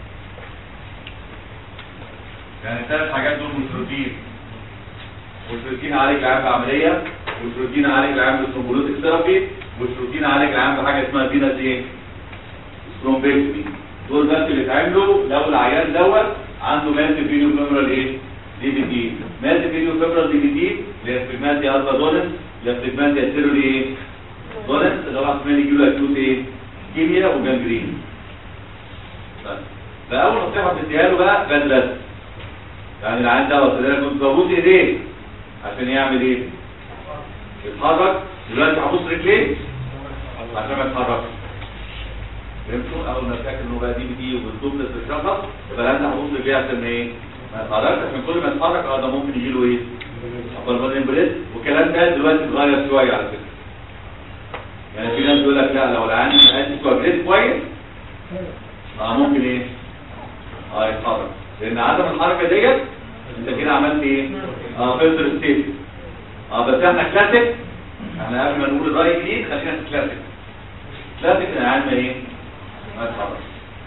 يعني الثلاث حاجات دول مش روتين مش روتين عالج العام بعمليه مش روتين عالج العام بثرومبوليتيك ثيرابي مش روتين عالج العام بحاجه اسمها فينس ايه ثرومبكتومي دول بس اللي اتعملوا لو العيان دوت عنده ماسك فينو فيمورال ايه دي بي تي ماسك فيديو فيبرال دي بي تي اللي هي فيجماتيا الفا دولنس اللي هي فيجماتيا سيرولي ايه دولنس اللي هو احتمال يجي له اكيوت ايه كيميا وجانجرين طيب. فاول نصيحه بتديها له بقى باد ريست يعني العيان ده وصل لك كنت ببوس ايديه عشان يعمل ايه يتحرك دلوقتي هبص رجليه عشان ما يتحركش فهمتوا اول ما تاكد انه بقى دي بي والدوبلس اتشخص يبقى انت هبص رجليه عشان ايه ما يتحركش عشان كل ما يتحرك اه ده ممكن يجي له ايه بالبادين بريد والكلام ده دلوقتي اتغير شويه على فكره يعني في ناس بيقول لك لا لو العيان ما قالش كويس كويس اه ممكن ايه اه يتحرك لان عدم الحركه ديت انت كده عملت ايه اه فلتر ستيت اه بس احنا كلاسيك احنا قبل ما نقول الراي الجديد خلينا في كلاسيك كلاسيك ان العيان ما ايه ما يتحرك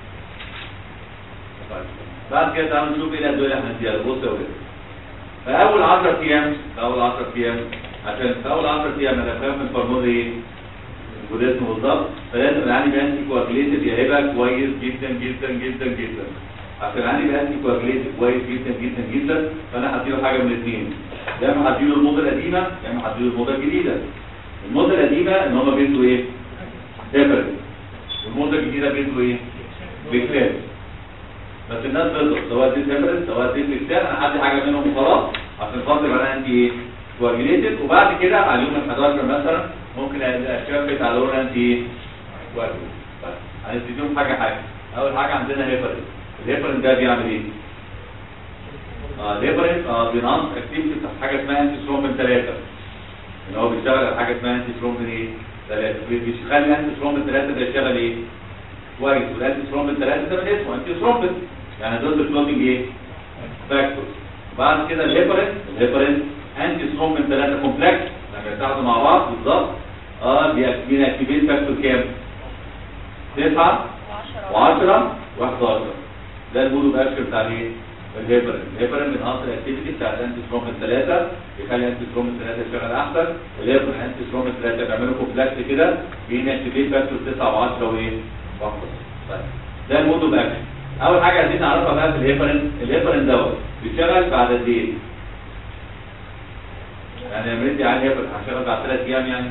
طيب. بعد كده تعالوا نشوف ايه الادويه اللي احنا نديها له. بص يا ولاد في اول 10 ايام في اول 10 ايام عشان في اول 10 ايام انا فاهم الفرمول ايه الجوديزم بالظبط فلازم العيان يبقى انتي كواجليتد يا هبه كويس جدا جدا جدا جدا عشان العيان يبقى انتي كواجليتد كويس جدا جدا جدا فانا هديله حاجه من الاثنين يا اما هديله الموضه القديمه يا اما هديله الموضه الجديده الموضه القديمه ان هم بيدوا ايه؟ ديفرنت والموضه الجديده بيدوا ايه؟ بيكلاس بس الناس بتضرب سواء دي ديفرنت سواء دي بيكلاس انا هدي حاجه منهم وخلاص عشان خاطر يبقى انا انتي ايه؟ كواجليتد وبعد كده على اليوم ال 11 مثلا ممكن اشفت على الاورال انتي ايه؟ كواجليتد بس هنستديهم حاجه حاجه اول حاجه عندنا هيبرين الهيبرين ده بيعمل ايه؟ اه الهيبرين اه بينقص اكتيفيتي بتاعت حاجه اسمها انتي ثرومبين 3 ان هو بيشتغل على حاجه اسمها انتي ثرومبين ايه؟ 3 بيخلي انتي ثرومبين 3 ده يشتغل ايه؟ كويس والانتي ثرومبين 3 ده من اسمه انتي ثرومبين يعني ضد الكلوتنج ايه؟ فاكتور بعد كده الهيبرين الهيبرين انتي ثرومبين 3 كومبلكس لما يتحدوا مع بعض بالظبط اه بيأكتيفيت فاكتور كام؟ 9 و10 و11 ده المودو باكشن بتاع الايه؟ الهيبرين الهيبرين بينقص الاكتيفيتي بتاع الانتي ثرومبين 3 بيخلي الانتي ثرومبين 3 يشتغل احسن الهيبرين انتي ثرومبين 3 بيعملوا كومبلكس كده بينأكتيفيت فاكتور 9 و10 وايه؟ و11 طيب ده المودو باكشن اول حاجه عايزين نعرفها بقى في الهيبرين الهيبرين دوت بيشتغل بعد قد ايه؟ يعني لما ندي على الهيبرين هشتغل بعد ثلاث ايام يعني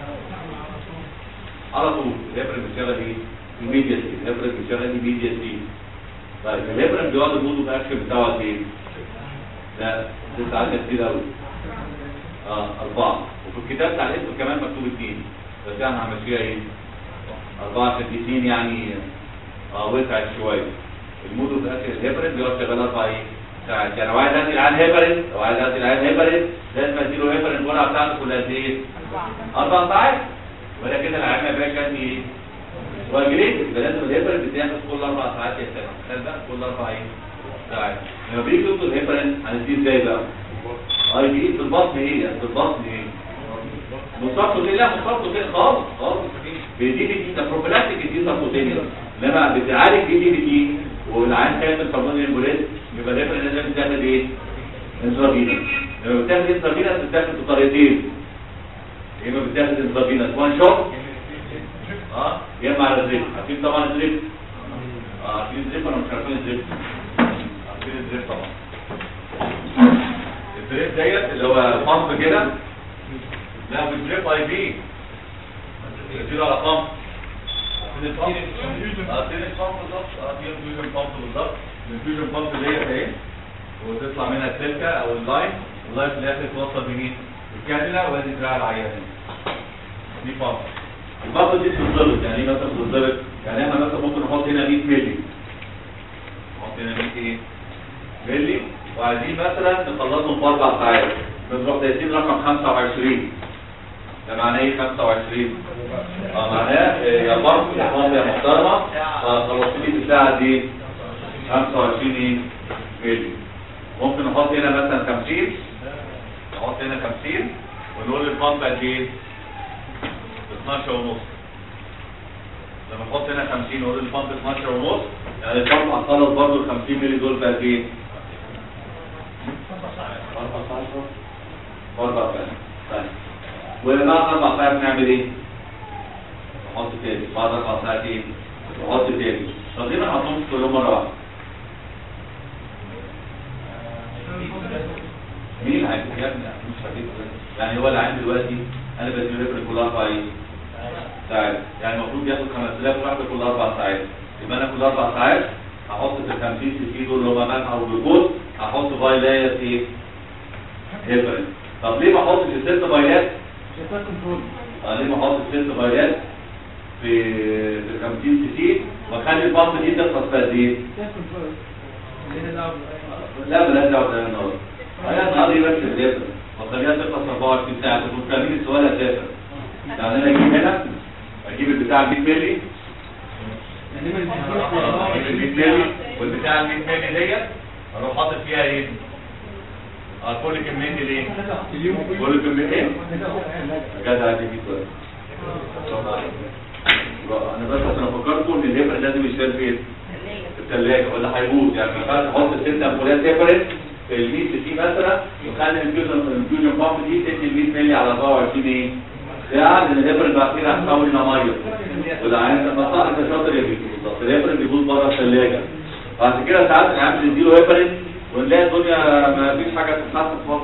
على طول الهيبرين بيشتغل ايه؟ immediately الهيبرين بيشتغل immediately طيب الهيبرين بيقعد المودو باكشن بتاعه قد ايه؟ لا ست ساعات كتير قوي اه اربعه وفي الكتاب بتاع الاسم كمان مكتوب اثنين بس انا همشيها ايه؟ اربعه عشان اثنين يعني اه وسعت شويه المودو باكشن الهيبرين بيقعد شغال اربع ايه؟ ساعات يعني لو عايز ادي العيان هيبرين لو عايز ادي العيان هيبرين لازم اديله هيبرين الجرعه بتاعته كلها قد ايه؟ اربع ساعات ولا كده العيان ما يبقاش عندي ايه؟ واجريت يبقى لازم الهيبرين بتاخد كل اربع ساعات يا سلام تخيل بقى كل اربع ايه؟ ساعات لما بيجي يطلب الهيبرين هنديه ازاي بقى؟ اه يجي في البطن ايه؟ يعني في البطن ايه؟ مصابته ليه؟ لا مصابته ليه خالص خالص دي بي تي ده بروفيلاكتيك دي سبوتينيوس لما بتعالج دي دي بي تي والعيان خايف من صابون الامبوليز يبقى الهيبرين لازم تاخد ايه؟ انترافينوس لما بتاخد انترافينوس بتاخد بطريقتين يا اما بتاخد انترافينوس وان شوت اه يا اما على الدريب عارفين طبعا الدريب اه عارفين الدريب ولا مش عارفين الدريب عارفين الدريب طبعا الدريب ديت اللي هو بامب كده لا مش دريب اي بي بتديله على بامب اه تيرن بامب بالظبط اه دي انفيوجن بامب بالظبط الانفيوجن بامب ديت اهي وتطلع منها السلكه او اللاين اللاين في الاخر توصل بمين؟ الكانيلا وادي دراع العيان دي بامب البامب دي بتتظبط يعني ايه مثلا بتتظبط؟ يعني احنا مثلا ممكن نحط هنا 100 مللي نحط هنا 100 ايه؟ مللي وعايزين مثلا نخلصهم في اربع ساعات بنروح دايسين رقم 25 ده معناه ايه 25 اه معناه آه، يا بامب يا بامب يا محترمه آه، خلصت لي في الساعه دي 25 ايه؟ مللي ممكن نحط هنا مثلا 50 نحط هنا 50 ونقول البامب قد ايه؟ 12 ونص لما نحط هنا 50 ونقول البامب 12 ونص يعني البامب هتخلص برضه ال 50 مللي دول في قد ايه؟ 14 14 طيب وبعد اربع ساعات نعمل ايه؟ نحط تاني بعد اربع ساعات ايه؟ نحط تاني طب ليه ما نحطهمش كلهم مره واحده؟ يا ابني مش هديك يعني هو اللي عندي دلوقتي انا بدي هيبرين كل اربع ايه ساعات يعني المفروض ياخد 5000 واحده كل اربع ساعات يبقى انا كل اربع ساعات هحط في ال 50 سي سي دول اللي هم ملح او جلوكوز هحط بايلاير ايه؟ هيبرين طب ليه ما احطش الست بايلات شايفها كنترول اه ليه ما احطش الست بايلات في في 50 سي سي واخلي البامب دي تخلص في قد ايه؟ شايف كنترول لا بلاش دعوه ده النهارده هي النهارده دي بس الهيبرين واخليها تخلص 24 ساعه تكون فاهمين السؤال اساسا يعني انا اجيب هنا اجيب البتاع 100 مللي آه، اجيب ال 100 مللي والبتاع ال 100 مللي ديت اروح حاطط فيها ايه؟ اه كل كميه ليه؟ كل كميه ايه؟ بجد عايز اجيب سؤال انا بس عشان افكركم ان الهيبرين لازم يشتغل فين؟ في الثلاجه ولا هيبوظ يعني ما ينفعش احط ست امبولات هيبرين في ال 100 سي مثلا وخلي الانفيوجن الانفيوجن بامب دي تدي ال 100 مللي على 24 ايه؟ ساعه لان الهيبرين بعد كده هتحول الى ميه والعيان لما صح انت شاطر يا بيتو بالظبط الهيبرين بيبوظ بره الثلاجه بعد كده ساعات العيان بنديله هيبرين ونلاقي الدنيا ما فيش حاجه تتحسن في مصر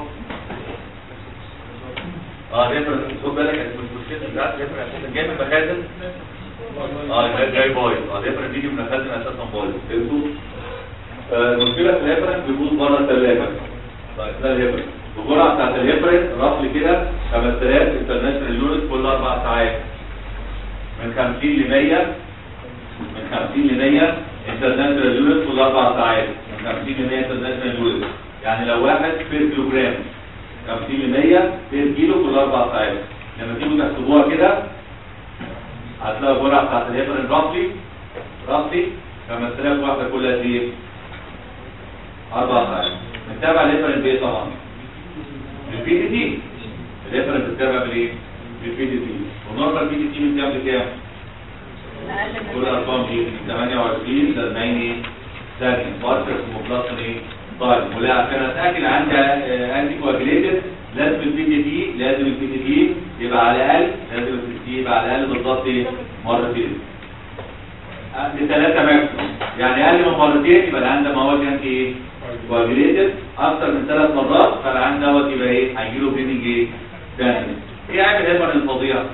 اه الهيبرين خد بالك مش مشكله بتاعت الهيبرين اساسا جاي من المخازن اه جاي جاي بايظ اه الهيبرين بيجي من المخازن اساسا بايظ فهمتوا؟ آه، المشكله في الهيبرين بيبوظ بره الثلاجه طيب ده الهيبرين الجرعه بتاعت الهيبرين رفل كده 5000 انترناشونال يونت كل اربع ساعات من 50 ل 100 من 50 ل 100 انترناشونال يونت كل اربع ساعات من 50 ل 100 انترناشونال يونت يعني لو واحد بير كيلو جرام 50 ل 100 بير كيلو كل اربع ساعات لما تيجوا تحسبوها كده هتلاقوا الجرعه بتاعت الهيبرين رفلي رفلي 5000 واحده كل قد ايه؟ اربع ساعات بنتابع الهيبرين بايه طبعا؟ بالبي دي تي الهيبرين بتتابع بالايه؟ بالبي دي تي والنورمال بي دي تي من كام لكام؟ كل ارقام دي 28 ل 40 ايه؟ ثانيه بارتر مبلغ ايه؟ طيب ولا عشان اتاكد عندي انتي كواجليتد لازم البي دي تي لازم البي دي تي يبقى على الاقل لازم البي دي تي يبقى على الاقل بالظبط ايه؟ مرتين لثلاثة ماكسيموم يعني اقل من مرتين يبقى العيان ده مواد انتي ايه؟ كواجليتد اكتر من ثلاث مرات فالعيان دوت يبقى ايه؟ هيجيله بيننج ايه؟ تاني ايه عامل هيبرن الفظيع؟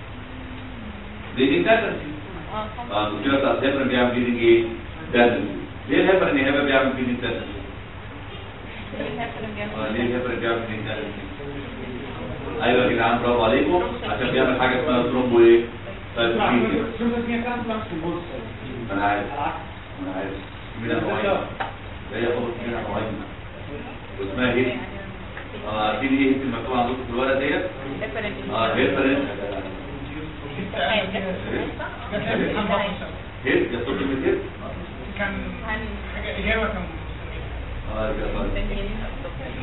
بيننج تاني اه المشكله بتاعت الهيبرن بيعمل بيننج ايه؟ تاني ليه الهيبرن يا هبه بيعمل بيننج تاني؟ اه ليه الهيبرن بيعمل بيننج تاني؟ ايوه يا جدعان برافو عليكم عشان بيعمل حاجه اسمها ترومبو ايه؟ سايتوكينيا شوف اسمها كام بلاكس في البوز انا عارف العكس انا عارف من النوعين هي خبط منها نوعين واسمها ايه؟ اه عارفين ايه اسم المكتوب عندكم في الورقه ديت؟ اه هيبرن هيب يا صوت كلمه هيب؟ كان حاجه اجابه كان اه يا صوت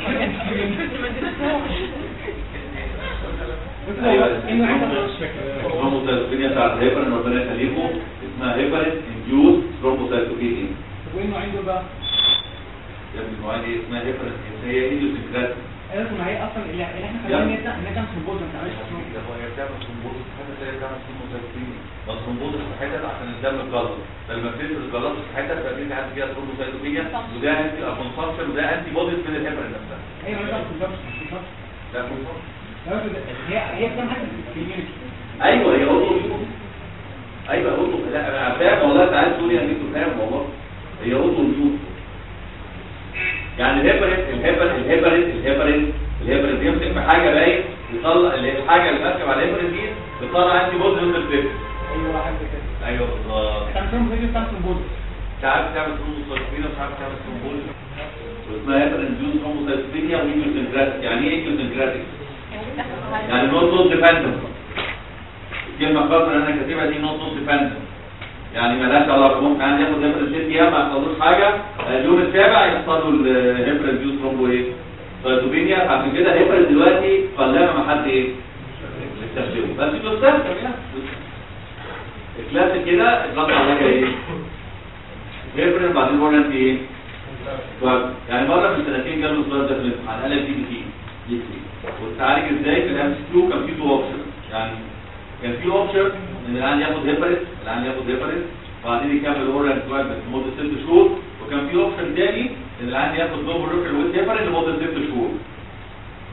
انه عندك الثرومبوسايتوكينيا بتاعت الهيبرين ربنا يخليكم اسمها هيبرين انديوز ثرومبوسايتوكينيا وانه عنده بقى يا ابني النوعيه دي اسمها هيبرين هي ايديوسينكراتيك عرفوا ما هي اصلا اللي اللي احنا خلينا نبدا انها كان في البوز ما تعملش اصلا يا اخويا بتعمل ثرومبوز حاجه زي بتعمل ثرومبوسايتوكينيا بس ثرومبوز في حتت عشان الدم اتجلط فلما بتنزل الجلط في حتت فبيجي عندي فيها ثرومبوسايتوكينيا وده انتي كونسامشن وده انتي بوديز من الهيبرين نفسها ايوه انا في البوز في البوز ده كونسامشن هي هي كام حاجه في الكوميونتي ايوه هي اوتو ايمون ايوه اوتو لا انا فاهم والله تعال تقول يا ميكو فاهم والله هي اوتو ايمون يعني الهيبرين الهيبرين الهيبرين الهيبرين الهيبرين بيمسك في حاجه باين يطلع اللي هي الحاجه اللي ماسكه على الهيبرين دي بتطلع انتي بودي ضد الفيبر ايوه حاجه كده ايوه بالظبط كان فيهم فيديو بتاع البوز مش عارف تعمل ثرومبوسايتوبينيا مش عارف تعمل ثرومبوز واسمها هيبرين جوز ثرومبوسايتوبينيا وايديوسنكراتيك يعني ايه ايديوسنكراتيك؟ يعني نوت نوت ديبندنت الكلمه الخاصه اللي انا كاتبها دي نوت نوت ديبندنت يعني مالهاش علاقه ممكن عندي ياخد هيبر ست ايام ما يحصلوش حاجه اليوم السابع يحصل له الهيبر ديوز ثرومبو ايه؟ سايتوبينيا فعشان كده هيبر دلوقتي قلما ما حد ايه؟ يستخدمه بس بيستخدم يعني الكلاسيك كده الضغط عليها ايه؟ هيبر بعدين ورنت ايه؟ دراج. يعني مره من سنتين جاله السؤال ده في الامتحان قال لك دي بي تي وتعالج ازاي في الام سي كيو كان في تو اوبشن يعني كان في اوبشن ان العيان ياخد هيبريت العيان ياخد هيبريت وبعدين يكمل اورال دراج لمده ست شهور وكان في اوبشن تاني ان العيان ياخد دوبل روكر ويز هيبريت لمده ست شهور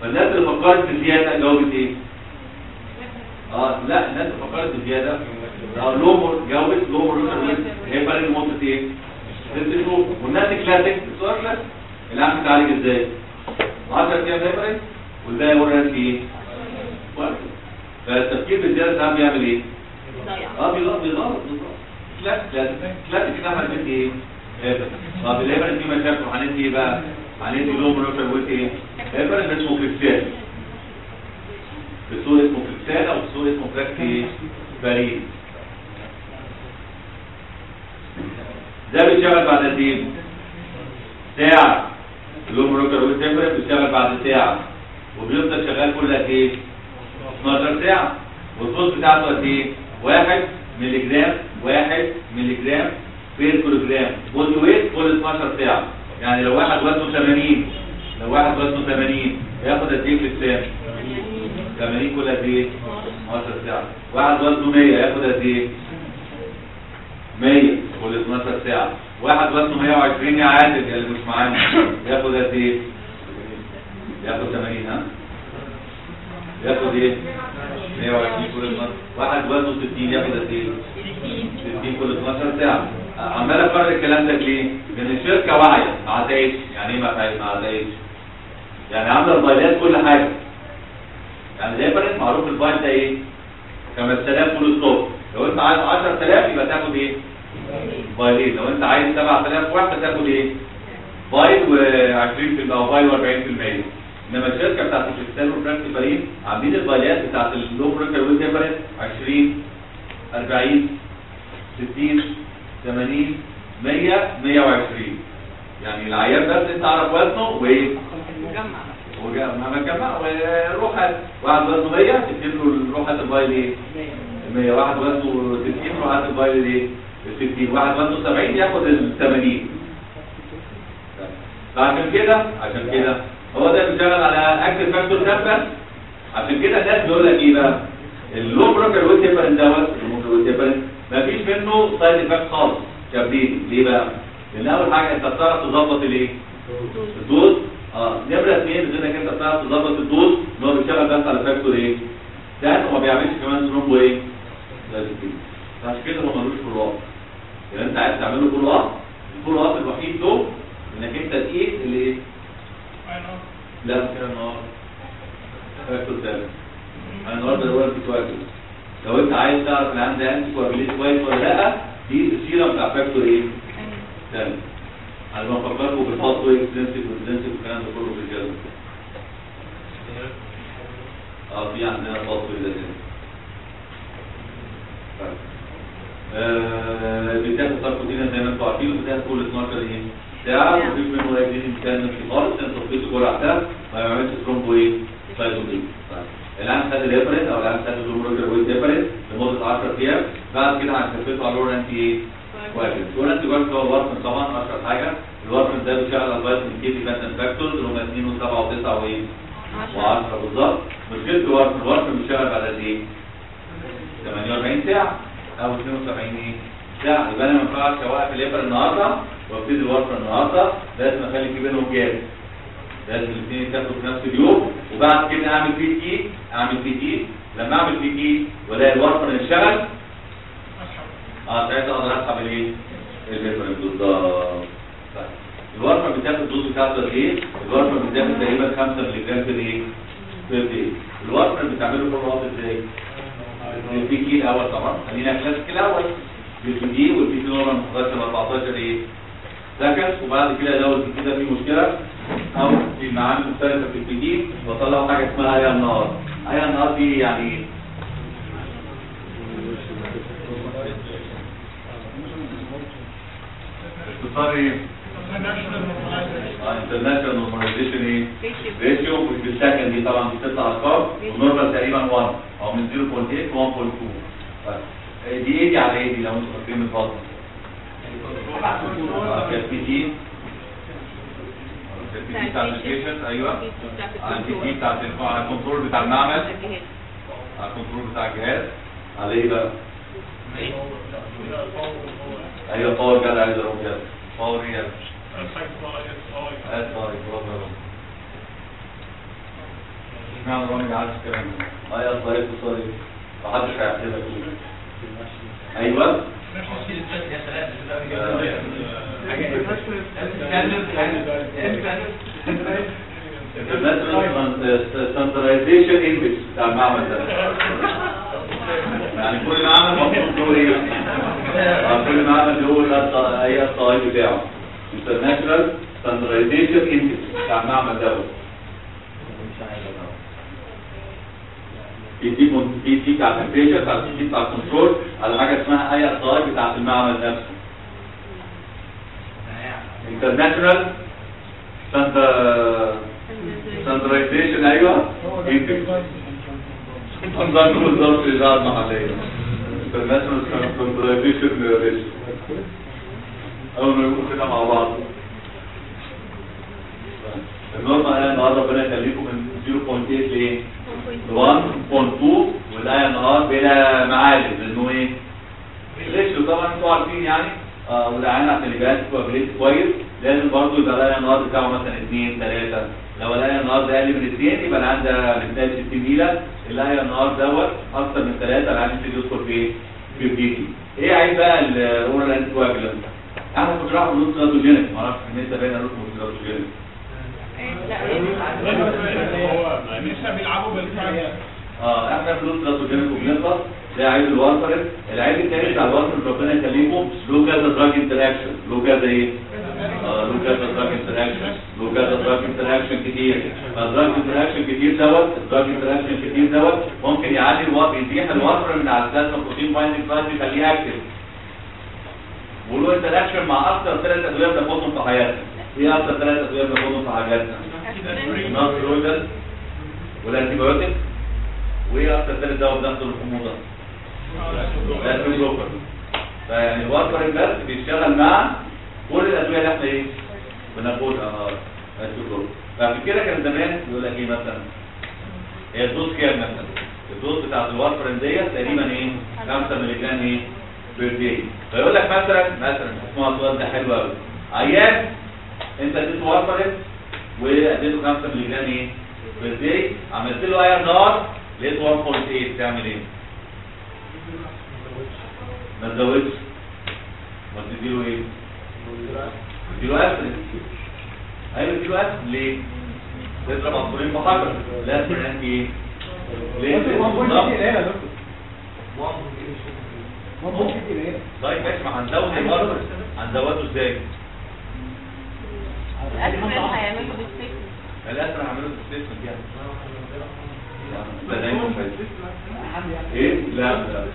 فالناس اللي فكرت بزياده جاوبت ايه؟ اه لا الناس اللي فكرت بزياده اه لومر جاوبت لومر روتر هي فرق لمده ايه؟ ست شهور والناس كلاسيك السؤال كلاسيك العام بتعالج ازاي؟ 10 ايام هيبرد والباقي ورقه ايه؟ وقت فالتفكير بالزياده ساعات بيعمل ايه؟ اه بيغلط بيغلط بالظبط كلاسيك كلاسيك كلاسيك كده احنا بنت ايه؟ هيبرد طب الهيبرد دي مشاكل هندي ايه بقى؟ هندي لومر روتر ويت ايه؟ هيبرد اسمه كريستال في السوق اسمه كريستال او في السوق اسمه كراكتي باريس ده بيشتغل بعد قد ايه؟ ساعة اللوم روكر والتمبر بيشتغل بعد ساعة وبيفضل شغال كل قد ايه؟ 12 ساعة والدوز بتاعته قد ايه؟ 1 مللي جرام 1 مللي جرام بير كيلو جرام بودي ويت كل 12 ساعة يعني لو واحد وزنه 80 لو واحد وزنه 80 ياخد قد ايه في الساعة؟ 80 كل قد ايه؟ 12 ساعة واحد وزنه 100 ياخد قد ايه؟ 100 كل 12 ساعة واحد وزنه 120 يا عادل يا اللي مش معانا ياخد قد ايه؟ ياخد 80 ها؟ ياخد ايه؟ 120 كل 12 واحد وزنه 60 ياخد قد ايه؟ 60 كل 12 ساعة عمال افرق الكلام ده ليه؟ لان الشركة واعية ما عدتش يعني ايه ما عدتش؟ ما عدتش يعني عاملة البايلات كل حاجة يعني زي فرق معروف البايل ده ايه؟ 5000 فول ستوب لو انت عايز 10000 يبقى تاخد ايه؟ بايلين لو انت عايز 7000 واحده تاخد ايه؟ بايل و20% او بايل و40% انما الشركه بتاعت الكريستال والفرانك بارين عاملين البايلات بتاعت اللو بريكر والديفرنت 20 40 60 80 100 120 يعني العيان بس انت تعرف وزنه وايه؟ وجا- ما مجمع وروح واحد وزنه 100 تكتب له روحة البايل ايه؟ 100 واحد وزنه 60 روحة البايل ايه؟ 60 واحد وزنه 70 ياخد ال 80 فعشان كده عشان كده هو ده بيشتغل على اكتف فاكتور ده بس عشان كده الناس بيقول لك ايه بقى اللو بروكر ويتيبرن دوت اللو ويتيبرن مفيش منه سايد افكت خالص شابين ليه بقى؟ لان اول حاجه انت بتعرف تظبط الايه؟ الدوز اه نمره اثنين انك انت بتعرف تظبط الدوز ان هو بيشتغل بس على فاكتور ايه؟ ده وما بيعملش كمان ثرومبو ايه؟ لازم كده فعشان كده هو ملوش فولو اب يعني انت عايز تعمل له فولو اب الفولو اب الوحيد له انك انت تقيس الايه؟ لا مش كده النهارده فاكتور ثالث انا النهارده اللي هو الانتي لو انت عايز تعرف العيان ده انتي كوابيليت كويس ولا لا دي السيرم بتاع فاكتور ايه؟ ثالث انا بفكركم بالفاصل اكستنسيف والدنسيف والكلام ده كله في الجدول اه في عندنا فاصل ده طيب. آه، بتاخد ساركوتينا زي ما انتم عارفين وبتاخد كل 12 ايه؟ ساعة مفيش منه ولا جديد امكان نفسي خالص انت صفيته جرعة ساعة ما يعملش ثرومبو ايه؟ سايتوبين طيب. الان خد الهيبرين او الان خد الهيموروجر ويت هيبرين لمدة 10 ايام بعد كده هنخففه على لور انتي ايه؟ واجب لور انتي واجب هو الورفن طبعا اشهر حاجة الورفن ده بيشتغل على الفيتامين كي ديبندنت فاكتورز اللي هم 2 و7 و9 وايه؟ و10 بالظبط مشكلة الورفن الورفن بيشتغل بعد قد ايه؟ 48 ساعة او 72 ايه؟ ساعة يبقى انا ما ينفعش اوقف الابر النهارده وابتدي الورفه النهارده لازم اخلي في بينهم جاب لازم الاثنين يتاخدوا في نفس اليوم وبعد كده اعمل فيه كي اعمل فيه كي لما اعمل فيه كي والاقي الورفه اشتغل اه ساعتها اقدر اسحب الايه؟ الابر بالظبط طيب. الورفه بتاخد الدوز بتاعته قد ايه؟ الورفه بتاخد تقريبا 5 مللي جرام في الايه؟ في الدقيقة الورفه بتعمله فول اب ازاي؟ البي كي الاول طبعا خلينا كلاسيك الاول البي دي والبي دي نورمال مقدسه ب 14 ايه سكند وبعد كده لو البي ده فيه مشكله او في معامل مختلفه في البي دي بطلعوا حاجه اسمها ايا النهار ايا النهار دي يعني ايه؟ اختصار ايه؟ انترناشونال نورماليزيشن ايه؟ ريشيو في السكند دي طبعا بتطلع ارقام والنورمال تقريبا 1 او من 0.8 ل 1.2 طيب دي ايه دي على ايه دي لو انتوا فاكرين من فضل؟ كانت بي تي كانت بي تي بتاع الابلكيشن ايوه على البي تي بتاع على الكنترول بتاع المعمل على الكنترول بتاع الجهاز على ايه بقى؟ ايوه باور جدع عايز اروح جدع باور ايه؟ اسف عليك برافو اشمعنى رامي ما عادش الكلام ده؟ اه يا صاير صاير محدش هيحسبها كده ايوه ستاندرايزيشن انجلش بتاع المعمل ده يعني كل معمل المفروض له ايه؟ آه، كل معمل له الط- ايه الطاي بتاعه انترناشونال ستاندرايزيشن انجلش بتاع المعمل ده في في كون- في في بتاع التمبريتشر بتاع في بتاع الكنترول على حاجه اسمها اي الطاي بتاعت المعمل نفسه انترناشونال ستاندرايزيشن ايوه انجلش نظام بالظبط الإذاعة المحلية International Standardization Relation أول ما يقولوا كده مع بعض النورمال آية النهاردة ربنا يخليكم من 0.8 لإيه؟ ل 1.2 والآية النهاردة بلا معالم لأنه إيه؟ ريشيو طبعا انتوا عارفين يعني آه والعين عشان يبقى كوابليت كويس لازم برضه يبقى الآية النهاردة بتاعه مثلا 2 3 لو الآية النهاردة أقل من 2 يبقى العين ده بالتالي 60 ميلة الآية النهاردة دوت أكتر من 3 العين يبتدي يدخل في إيه؟ في البيتي إيه عيب بقى الأورال أنتي كوابلنت؟ أنا كنت رايح أقول نوتوجينيك معرفش إن أنت باين أقول نوتوجينيك هو لسه بيلعبوا بالفعل اه احنا فلوس نيتروجينيك وبنخلص ده عيب الوارفرين العيب التاني بتاع الوارفرين ربنا يخليكم له كذا دراج انتراكشن له كذا ايه؟ اه له كذا دراج انتراكشن له كذا دراج انتراكشن كتير فالدراج انتراكشن كتير دوت الدراج انتراكشن كتير دوت ممكن يعلي الوار يزيح الوارفرين من على البلازما بروتين بايندنج سايت يخليه اكتف وله انتراكشن مع اكتر ثلاث ادويه بناخدهم في حياتنا ايه اكتر ثلاث ادويه بناخدهم في حياتنا؟ النون ستيرويدال والانتيبيوتيك وايه اكتر ثالث دواء بناخده للحموضه؟ الاسبرين بلوكر فيعني الوارفرين بس بيشتغل مع كل الادويه اللي احنا ايه؟ بناخدها اه الاسبرين بلوكر فعشان كده كان زمان يقول لك ايه مثلا؟ هي الدوز كام مثلا؟ الدوز بتاعت الوارفرين ديت تقريبا ايه؟ 5 مللي جرام ايه؟ بير داي فيقول لك مثلا مثلا اسمها السؤال ده حلو قوي عيان انت اديته وارفرين واديته 5 مللي جرام ايه؟ بير داي عملت له اير نار لقيت 1.8 تعمل ايه؟ ما تزودش ما تديله ايه؟ تديله اسبرين ايوه تديله اسبرين ليه؟ تضرب عصفورين بحجر الاسبرين انت ايه؟ ليه؟ بالظبط. طيب ماشي ما هنزود الوارفرين هنزوده ازاي؟ الاسبرين هعمله ديسبيسمنت يعني ده دايما فايز. ايه لا لا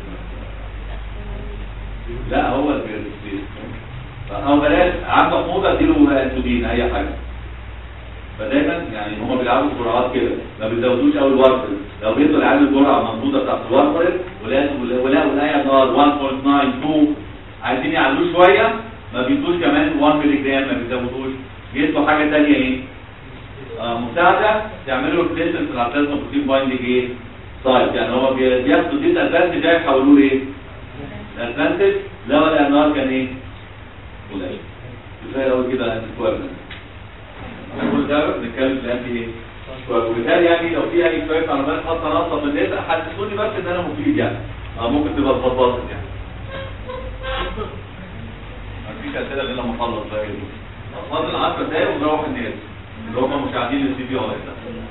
لا هو اللي بيرسل او بلاش عنده حموضه اديله انسولين اي حاجه فدايما يعني هما بيلعبوا بسرعات كده ما بيزودوش قوي الوارفرين لو بيدوا العيال الجرعه المنضوده بتاعت الوارفرين ولقوا ولقوا الايه نار 1.92 عايزين يعلوه شويه ما بيدوش كمان 1 مللي جرام ما بيزودوش بيدوا حاجه ثانيه ايه آه، مساعده تعملوا ريبليسمنت للعداد بروتين بايندنج ايه سايت يعني هو بي- بياخدوا دي الادفانتج ده يحولوه ايه الادفانتج لو الانهار كان ايه قليل كفايه قوي كده انت كويس كل ده بنتكلم في الانتي ايه وبالتالي يعني لو في اي شويه معلومات حاطه نقطه في النت حسسوني بس ان انا مفيد يعني اه ممكن تبقى تفضل يعني مفيش اسئله غير لما اخلص بقى ايه فاضل 10 دقايق ونروح الناس اللي هم مساعدين للسي بي ار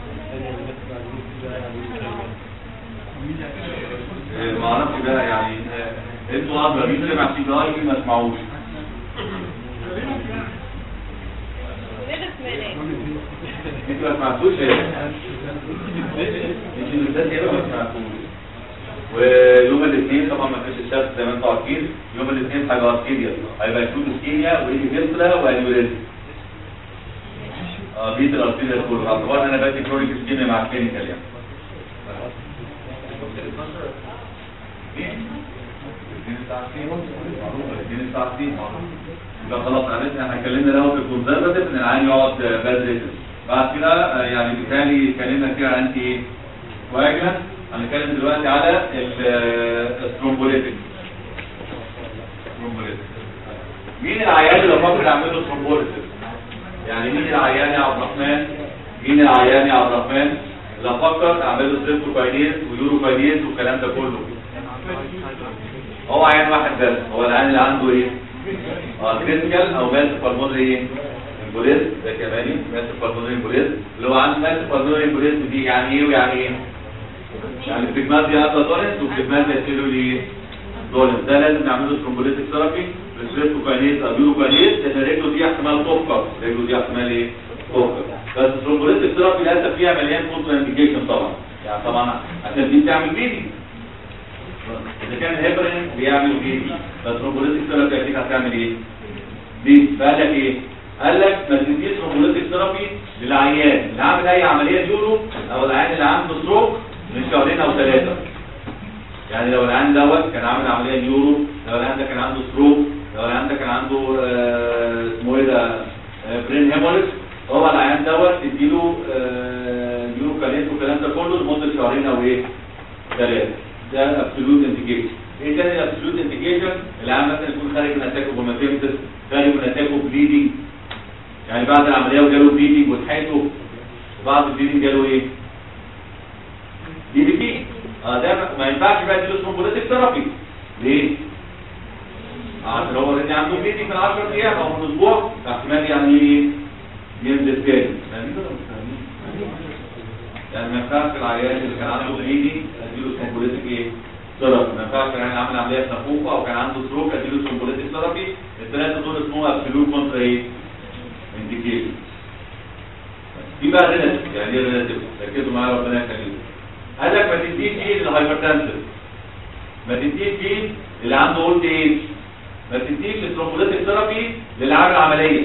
ما اعرفش بقى يعني آه، انتوا ادرى مين سمع سي بي ار مين ما سمعوش انتوا ما سمعتوش ايه؟ انتوا بالذات ايه ما سمعتوش ويوم الاثنين طبعا ما فيش الشمس زي ما انتم عارفين يوم الاثنين حاجه اركيديا هيبقى يكون اسكيميا وايجيبترا وانيوريزم اه بيت الارتيريا كله طبعا انا بادي كرونيك اسكيميا مع الكلينيكال يعني الاثنين الساعه 2 معروفه الاثنين الساعه 2 معروفه يبقى خلاص عرفنا احنا اتكلمنا الاول في الكونزرفاتيف ان العين يقعد باد بعد كده آه، يعني بالتالي اتكلمنا كتير عن انتي ايه؟ كواجلانت هنتكلم دلوقتي على السترومبوليتك مين العيان اللي فاكر اعمل له سترومبوليتك يعني مين العيان يا عبد الرحمن مين العيان يا عبد الرحمن لا افكر اعمل له ستريبتوكاينيز ويوروكاينيز والكلام ده كله هو عين واحد بس هو العين اللي عنده ايه اه كريتيكال او ماسك بالمونري ايه امبوليز ده كمان ماسك بالمونري امبوليز اللي هو عنده ماسك بالمونري امبوليز دي يعني ايه ويعني ايه يعني بيجمازيا ابلاتونس وبيجمازيا سيلولي دولنس ده لازم نعمله ثرومبوليتيك ثيرابي بالستريبتوكاينيز او يوروكاينيز لان رجله دي احتمال تفقر رجله دي احتمال ايه تفقر بس الثرومبوليتيك ثيرابي للاسف فيها مليان كونتر انديكيشن طبعا يعني طبعا عشان دي بتعمل بيدي اذا كان هيبرين بيعمل بيدي فالثرومبوليتيك ثيرابي اكيد هتعمل ايه دي فقال لك ايه قال لك ما تديش ثرومبوليتيك ثيرابي للعيان اللي عامل اي عمليه يورو او العيان اللي عنده ستروك من شهرين او ثلاثه يعني لو العيان دوت كان عامل عمليه نيورو لو العيان ده كان عنده ستروك لو العيان ده كان عنده آه، اسمه ايه ده آه، برين هيموريج هو العيان دوت تديله آه، نيورو كاليت والكلام ده كله لمده شهرين او ايه ثلاثه ده ابسولوت انديكيشن ايه تاني الابسولوت انديكيشن العيان مثلا يكون خارج من اتاكو بوماتيمتس خارج من اتاكو بليدنج يعني بعد العمليه وجاله بليدنج وتحيته وبعد البليدنج جاله ايه دي بي تي اه ده ما- ما ينفعش بقى تديله ثرومبوليتيك ثيرابي ليه؟ عشان هو اوريدي عنده بليدنج من 10 ايام او من اسبوع فاحتمال يعني ايه ينزل تاني فاهمين ولا مش فاهمين؟ يعني ما ينفعش العيان اللي كان عنده بليدنج اديله ثرومبوليتيك ايه؟ ثيرابي ما ينفعش العيان عامل عمليه في نافوخه او كان عنده ستروك اديله ثرومبوليتيك ثيرابي الثلاثه دول اسمهم ابسولوت كونترا ايه؟ انديكيشن دي بقى ريلاتيف يعني ايه ريلاتيف ركزوا معايا ربنا يخليكم قال لك ما تديش ايه للهايبرتنسف ما تديش ايه اللي عنده اولد ايج ما تديش الثرومبوليتيك ثيرابي للي عامل عمليه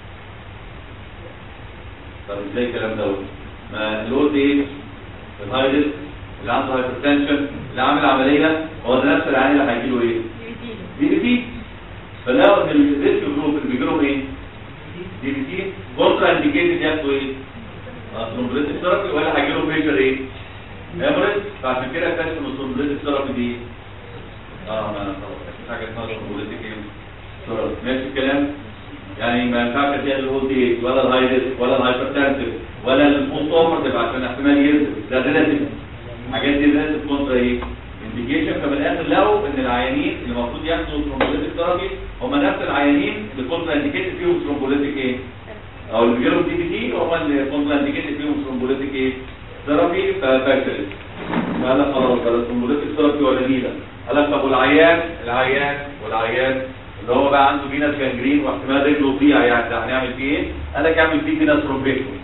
طب ازاي الكلام دوت ما الاولد ايج الهاي ريسك اللي عنده هايبرتنشن اللي عامل عمليه هو ده نفس العيان اللي هيجي له ايه دي بي تي فلو ان الريسك جروب اللي بيجي لهم ايه دي بي تي كونترا انديكيتد ياخدوا ايه ثرومبوليتيك ثيرابي ولا هيجي له بريشر ايه هيموريج فعشان كده اكتشف ان الثرومبوليتيك ثيرابي دي اه ما خلاص مفيش حاجه اسمها ثرومبوليتيك ايه ثيرابي ماشي الكلام يعني ما ينفعش تديها للهولد ايج ولا الهاي ريسك ولا الهايبرتنسيف ولا البوست اوبرتيف عشان احتمال ينزل ده ريلاتيف الحاجات دي ريلاتيف كونترا ايه انديكيشن فمن الاخر لقوا ان العيانين اللي المفروض ياخدوا ثرومبوليتيك ثيرابي هم نفس العيانين اللي كونترا انديكيتد فيهم ثرومبوليتيك ايه او اللي بيجيلهم دي بي تي هم اللي كونترا انديكيتد فيهم ثرومبوليتيك ايه ثيرابي ففشلت فقال لك خلاص ده الثرومبوليتيك ثيرابي ولا نيله قال لك طب والعيان العيان والعيان اللي هو بقى عنده فينس جانجرين واحتمال رجله تضيع يعني ده هنعمل فيه ايه؟ قال لك اعمل فيه فينس ثرومبيكتومي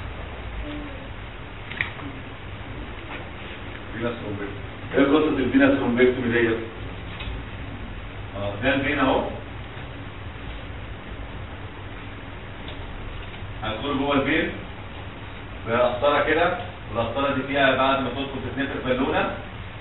فينس ثرومبيكتومي ايه قصه الفينس ثرومبيكتومي ديت؟ اه ده الفين اهو هتدخل جوه الفين بقسطره كده والقسطره دي فيها بعد ما تدخل تتنفخ بالونه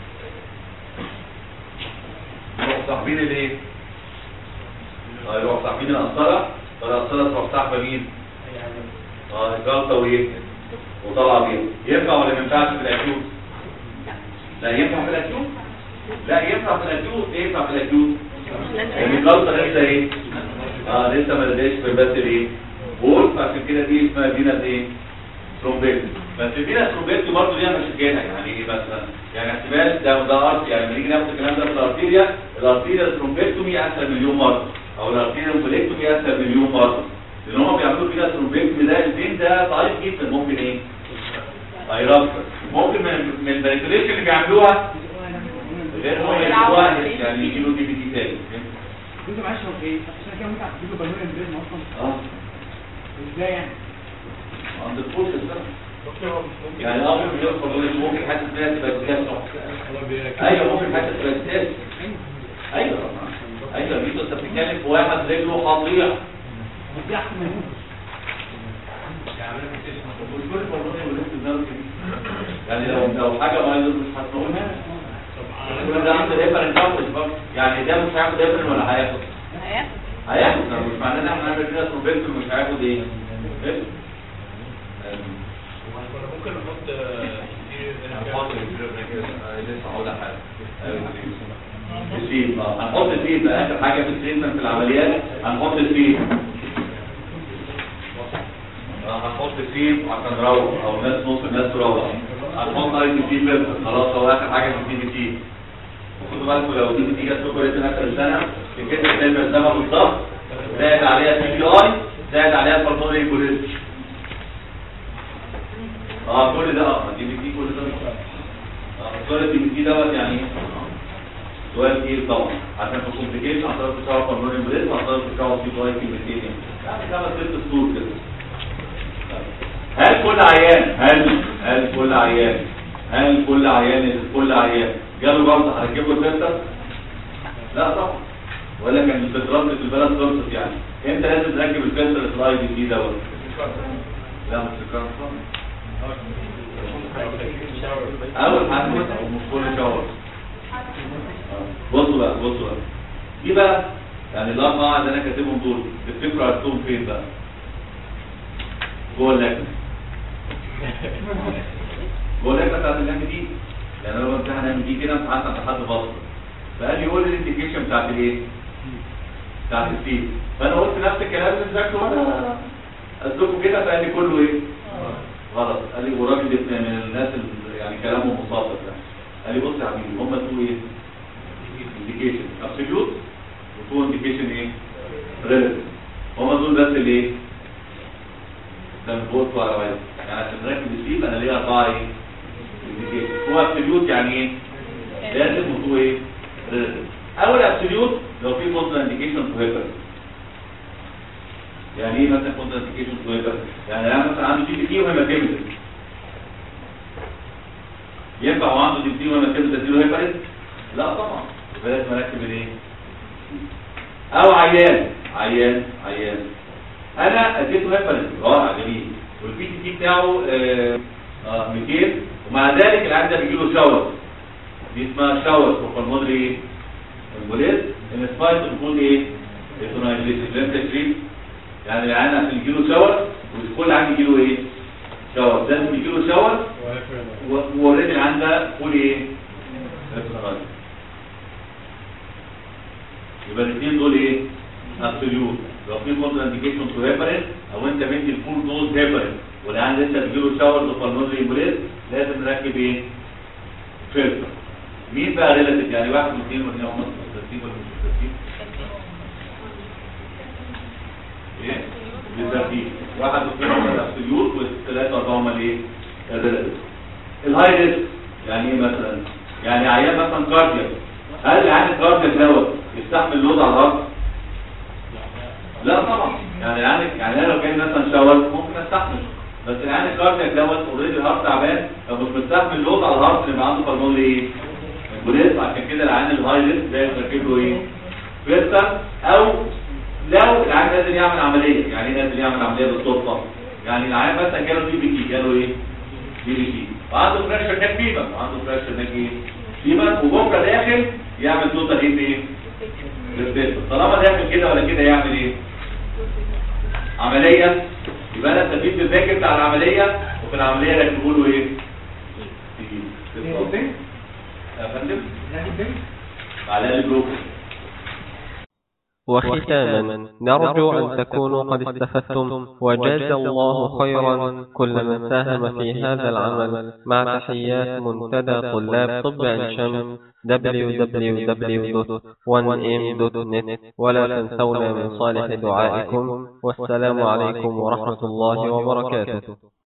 يروحوا صاحبين الايه؟ اه يروحوا صاحبين القسطره فالقسطره تروح صاحبه مين؟ اه الجلطه وايه؟ وطالعه بيها ينفع ولا ما ينفعش في الاكيوت؟ لا ينفع في الاكيوت؟ لا ينفع في الاكيوت ايه ينفع في الاكيوت؟ لان الجلطه لسه ايه؟ اه لسه ما لقيتش في بس الايه؟ بول فعشان كده دي اسمها فينس ايه؟ ثرومبيت بس الفينس ثرومبيت برضه ليها مشاكلها يعني ايه مثلا؟ يعني احتمال ده ده ارت يعني لما نيجي ناخد الكلام ده في الارتيريا الارتيريا ثرومبيكتومي اسهل مليون مره او الارتيريا امبوليكتومي اسهل مليون مره لان هم بيعملوا فينس ثرومبيكتومي ده الفين ده ضعيف جدا ممكن ايه؟ هيرفض ممكن من من المانيبيوليشن اللي بيعملوها غير هو يعملوها يعني يجيله دي بي تي تاني انت معلش هو ايه عشان كده ممكن تجيب له بالون امبريزم اصلا اه ازاي يعني عند الفرصه يعني اه ممكن يدخل ممكن حاسس بيها تبقى كده ايوه ممكن حاسس تبقى كده ايوه ايوه ميتو انت بتتكلم في واحد رجله قطيع دي احسن ما يموت والكل برضه ولسه النار يعني لو لو حاجه ما مش هتقولها كل ده عنده ديفرنت كفرج يعني ده مش هياخد ديفرنت ولا هياخد هياخد هياخد لو مش معناه ان احنا نعمل كده سوبرفيكتور مش هياخد ايه ممكن نحط هنحط لسه هقول لك حاجه الفيل اه هنحط الفيل ده اخر حاجه في التريتمنت في العمليات هنحط الفيل هنحط سيب عشان نروح او ناس نص الناس تروح هنحط اي بي تي فلتر خلاص هو اخر حاجه في الدي بي تي وخدوا بالكم لو دي بي تي جت لكم ريتن اخر السنه الكتله زي ما رسمها بالظبط زائد عليها سي بي اي زائد عليها الفرطوني كوليز اه كل ده اه دي بي تي كل ده اه السؤال الدي بي تي دوت يعني سؤال ايه طبعا عشان في كومبليكيشن هتعرف تشتغل فرطوني كوليز وهتعرف تشتغل سي بي اي كلمتين يعني خمس ست سطور كده هل كل عيان هل هل كل عيان هل كل عيان كل عيان جاله جلطه هركبه الفلتر لا طبعا ولا كان الفلترات في البلد خلصت يعني انت لازم تركب الفلتر في الاي بي سي دوت لا مش الكرم اول حاجه مش كل شاور بصوا بقى بصوا بقى دي بقى يعني الاربعه اللي انا كاتبهم دول تفتكروا عرفتهم فين بقى جوه اللجنه جوه اللجنه بتاعت اللجنه دي يعني انا لو امتحن اعمل دي كده امتحنت عند حد بصر فقال لي قول لي الانديكيشن بتاعت الايه؟ بتاعت السي فانا قلت نفس الكلام اللي ذاكره وانا اسلكه كده فقال لي كله ايه؟ غلط قال لي والراجل ده من الناس اللي يعني كلامه مصادق يعني قال لي بص يا حبيبي هم تو ايه؟ انديكيشن ابسوليوت وتو انديكيشن ايه؟ ريليتيف هم دول بس اللي ايه؟ كان فوت ولا واحد يعني عشان نركب السيب انا ليا اربعه ايه؟ indication. هو ابسوليوت يعني ايه؟ لازم وتو ايه؟ ريليتيف اول ابسوليوت لو في كونترا انديكيشن تو هيبر يعني ايه مثلا كونترا انديكيشن تو هيبر؟ يعني انا مثلا عنده دي بي تي وهيماتيمتس ينفع وعنده دي بي تي وهيماتيمتس اديله هيبرز؟ لا طبعا يبقى لازم اركب الايه؟ او عيان عيان عيان انا اديته هيبرز رائع جميل والبي تي تي بتاعه آه، آه، 200 ومع ذلك العيان ده بيجي له شاور دي اسمها شاور في البلمونري امبوليز ان سبايت بتكون ايه؟ ايتونايزيشن لازم تشريف يعني العيان عشان يجي له شاور وكل عيان يجي له ايه؟ شاور لازم يجي له شاور ووريدي العيان ده فول ايه؟ ايتونايزيشن يبقى الاثنين دول ايه؟ ابسوليوت لو في كونتر انديكيشن تو هيبرين او انت مدي الفول دوز هيبرين والعيان لسه بيجيله شاور للبلمونري امبوليز لازم نركب ايه؟ فلتر مين بقى ريلاتيف يعني واحد واثنين واثنين هم مستفيد ولا مش مستفيد؟ ايه؟ بالترتيب واحد واثنين هم الابسوليوت والثلاثه اربعه هم الايه؟ الريلاتيف الهاي ريسك يعني ايه مثلا؟ يعني عيان مثلا كاردياك هل العيان الكاردياك دوت يستحمل لود على الارض؟ لا طبعا يعني العيان يعني انا لو كان مثلا شاور ممكن استحمل بس العيان الكاردياك دوت اوريدي الهارت تعبان فمش مستحمل لود على الهارت اللي يبقى عنده بالمونري ايه؟ ولسه عشان كده العيان الهاي ريسك ده يركب له ايه؟ فلتر او لو العيان لازم يعمل عمليه يعني ايه لازم يعمل عمليه بالصدفه يعني العيان مثلا جاله دي بي تي جاله ايه؟ دي بي تي وعنده بريشر ناك فيبر وعنده بريشر ناك ايه؟ فيبر وبكره داخل يعمل توتال ايه ايه؟ ريسبيرتور طالما داخل كده ولا كده يعمل ايه؟ عمليه يبقى انا استفيد بالذاكر بتاع العمليه وفي العمليه ركبوا له ايه؟ البنك يا فندم البنك على الجلوكوز وختاما نرجو أن تكونوا قد استفدتم وجزى الله خيرا كل من ساهم في هذا العمل مع تحيات منتدى طلاب طب عين شمس www.1m.net ولا تنسونا من صالح دعائكم والسلام عليكم ورحمة الله وبركاته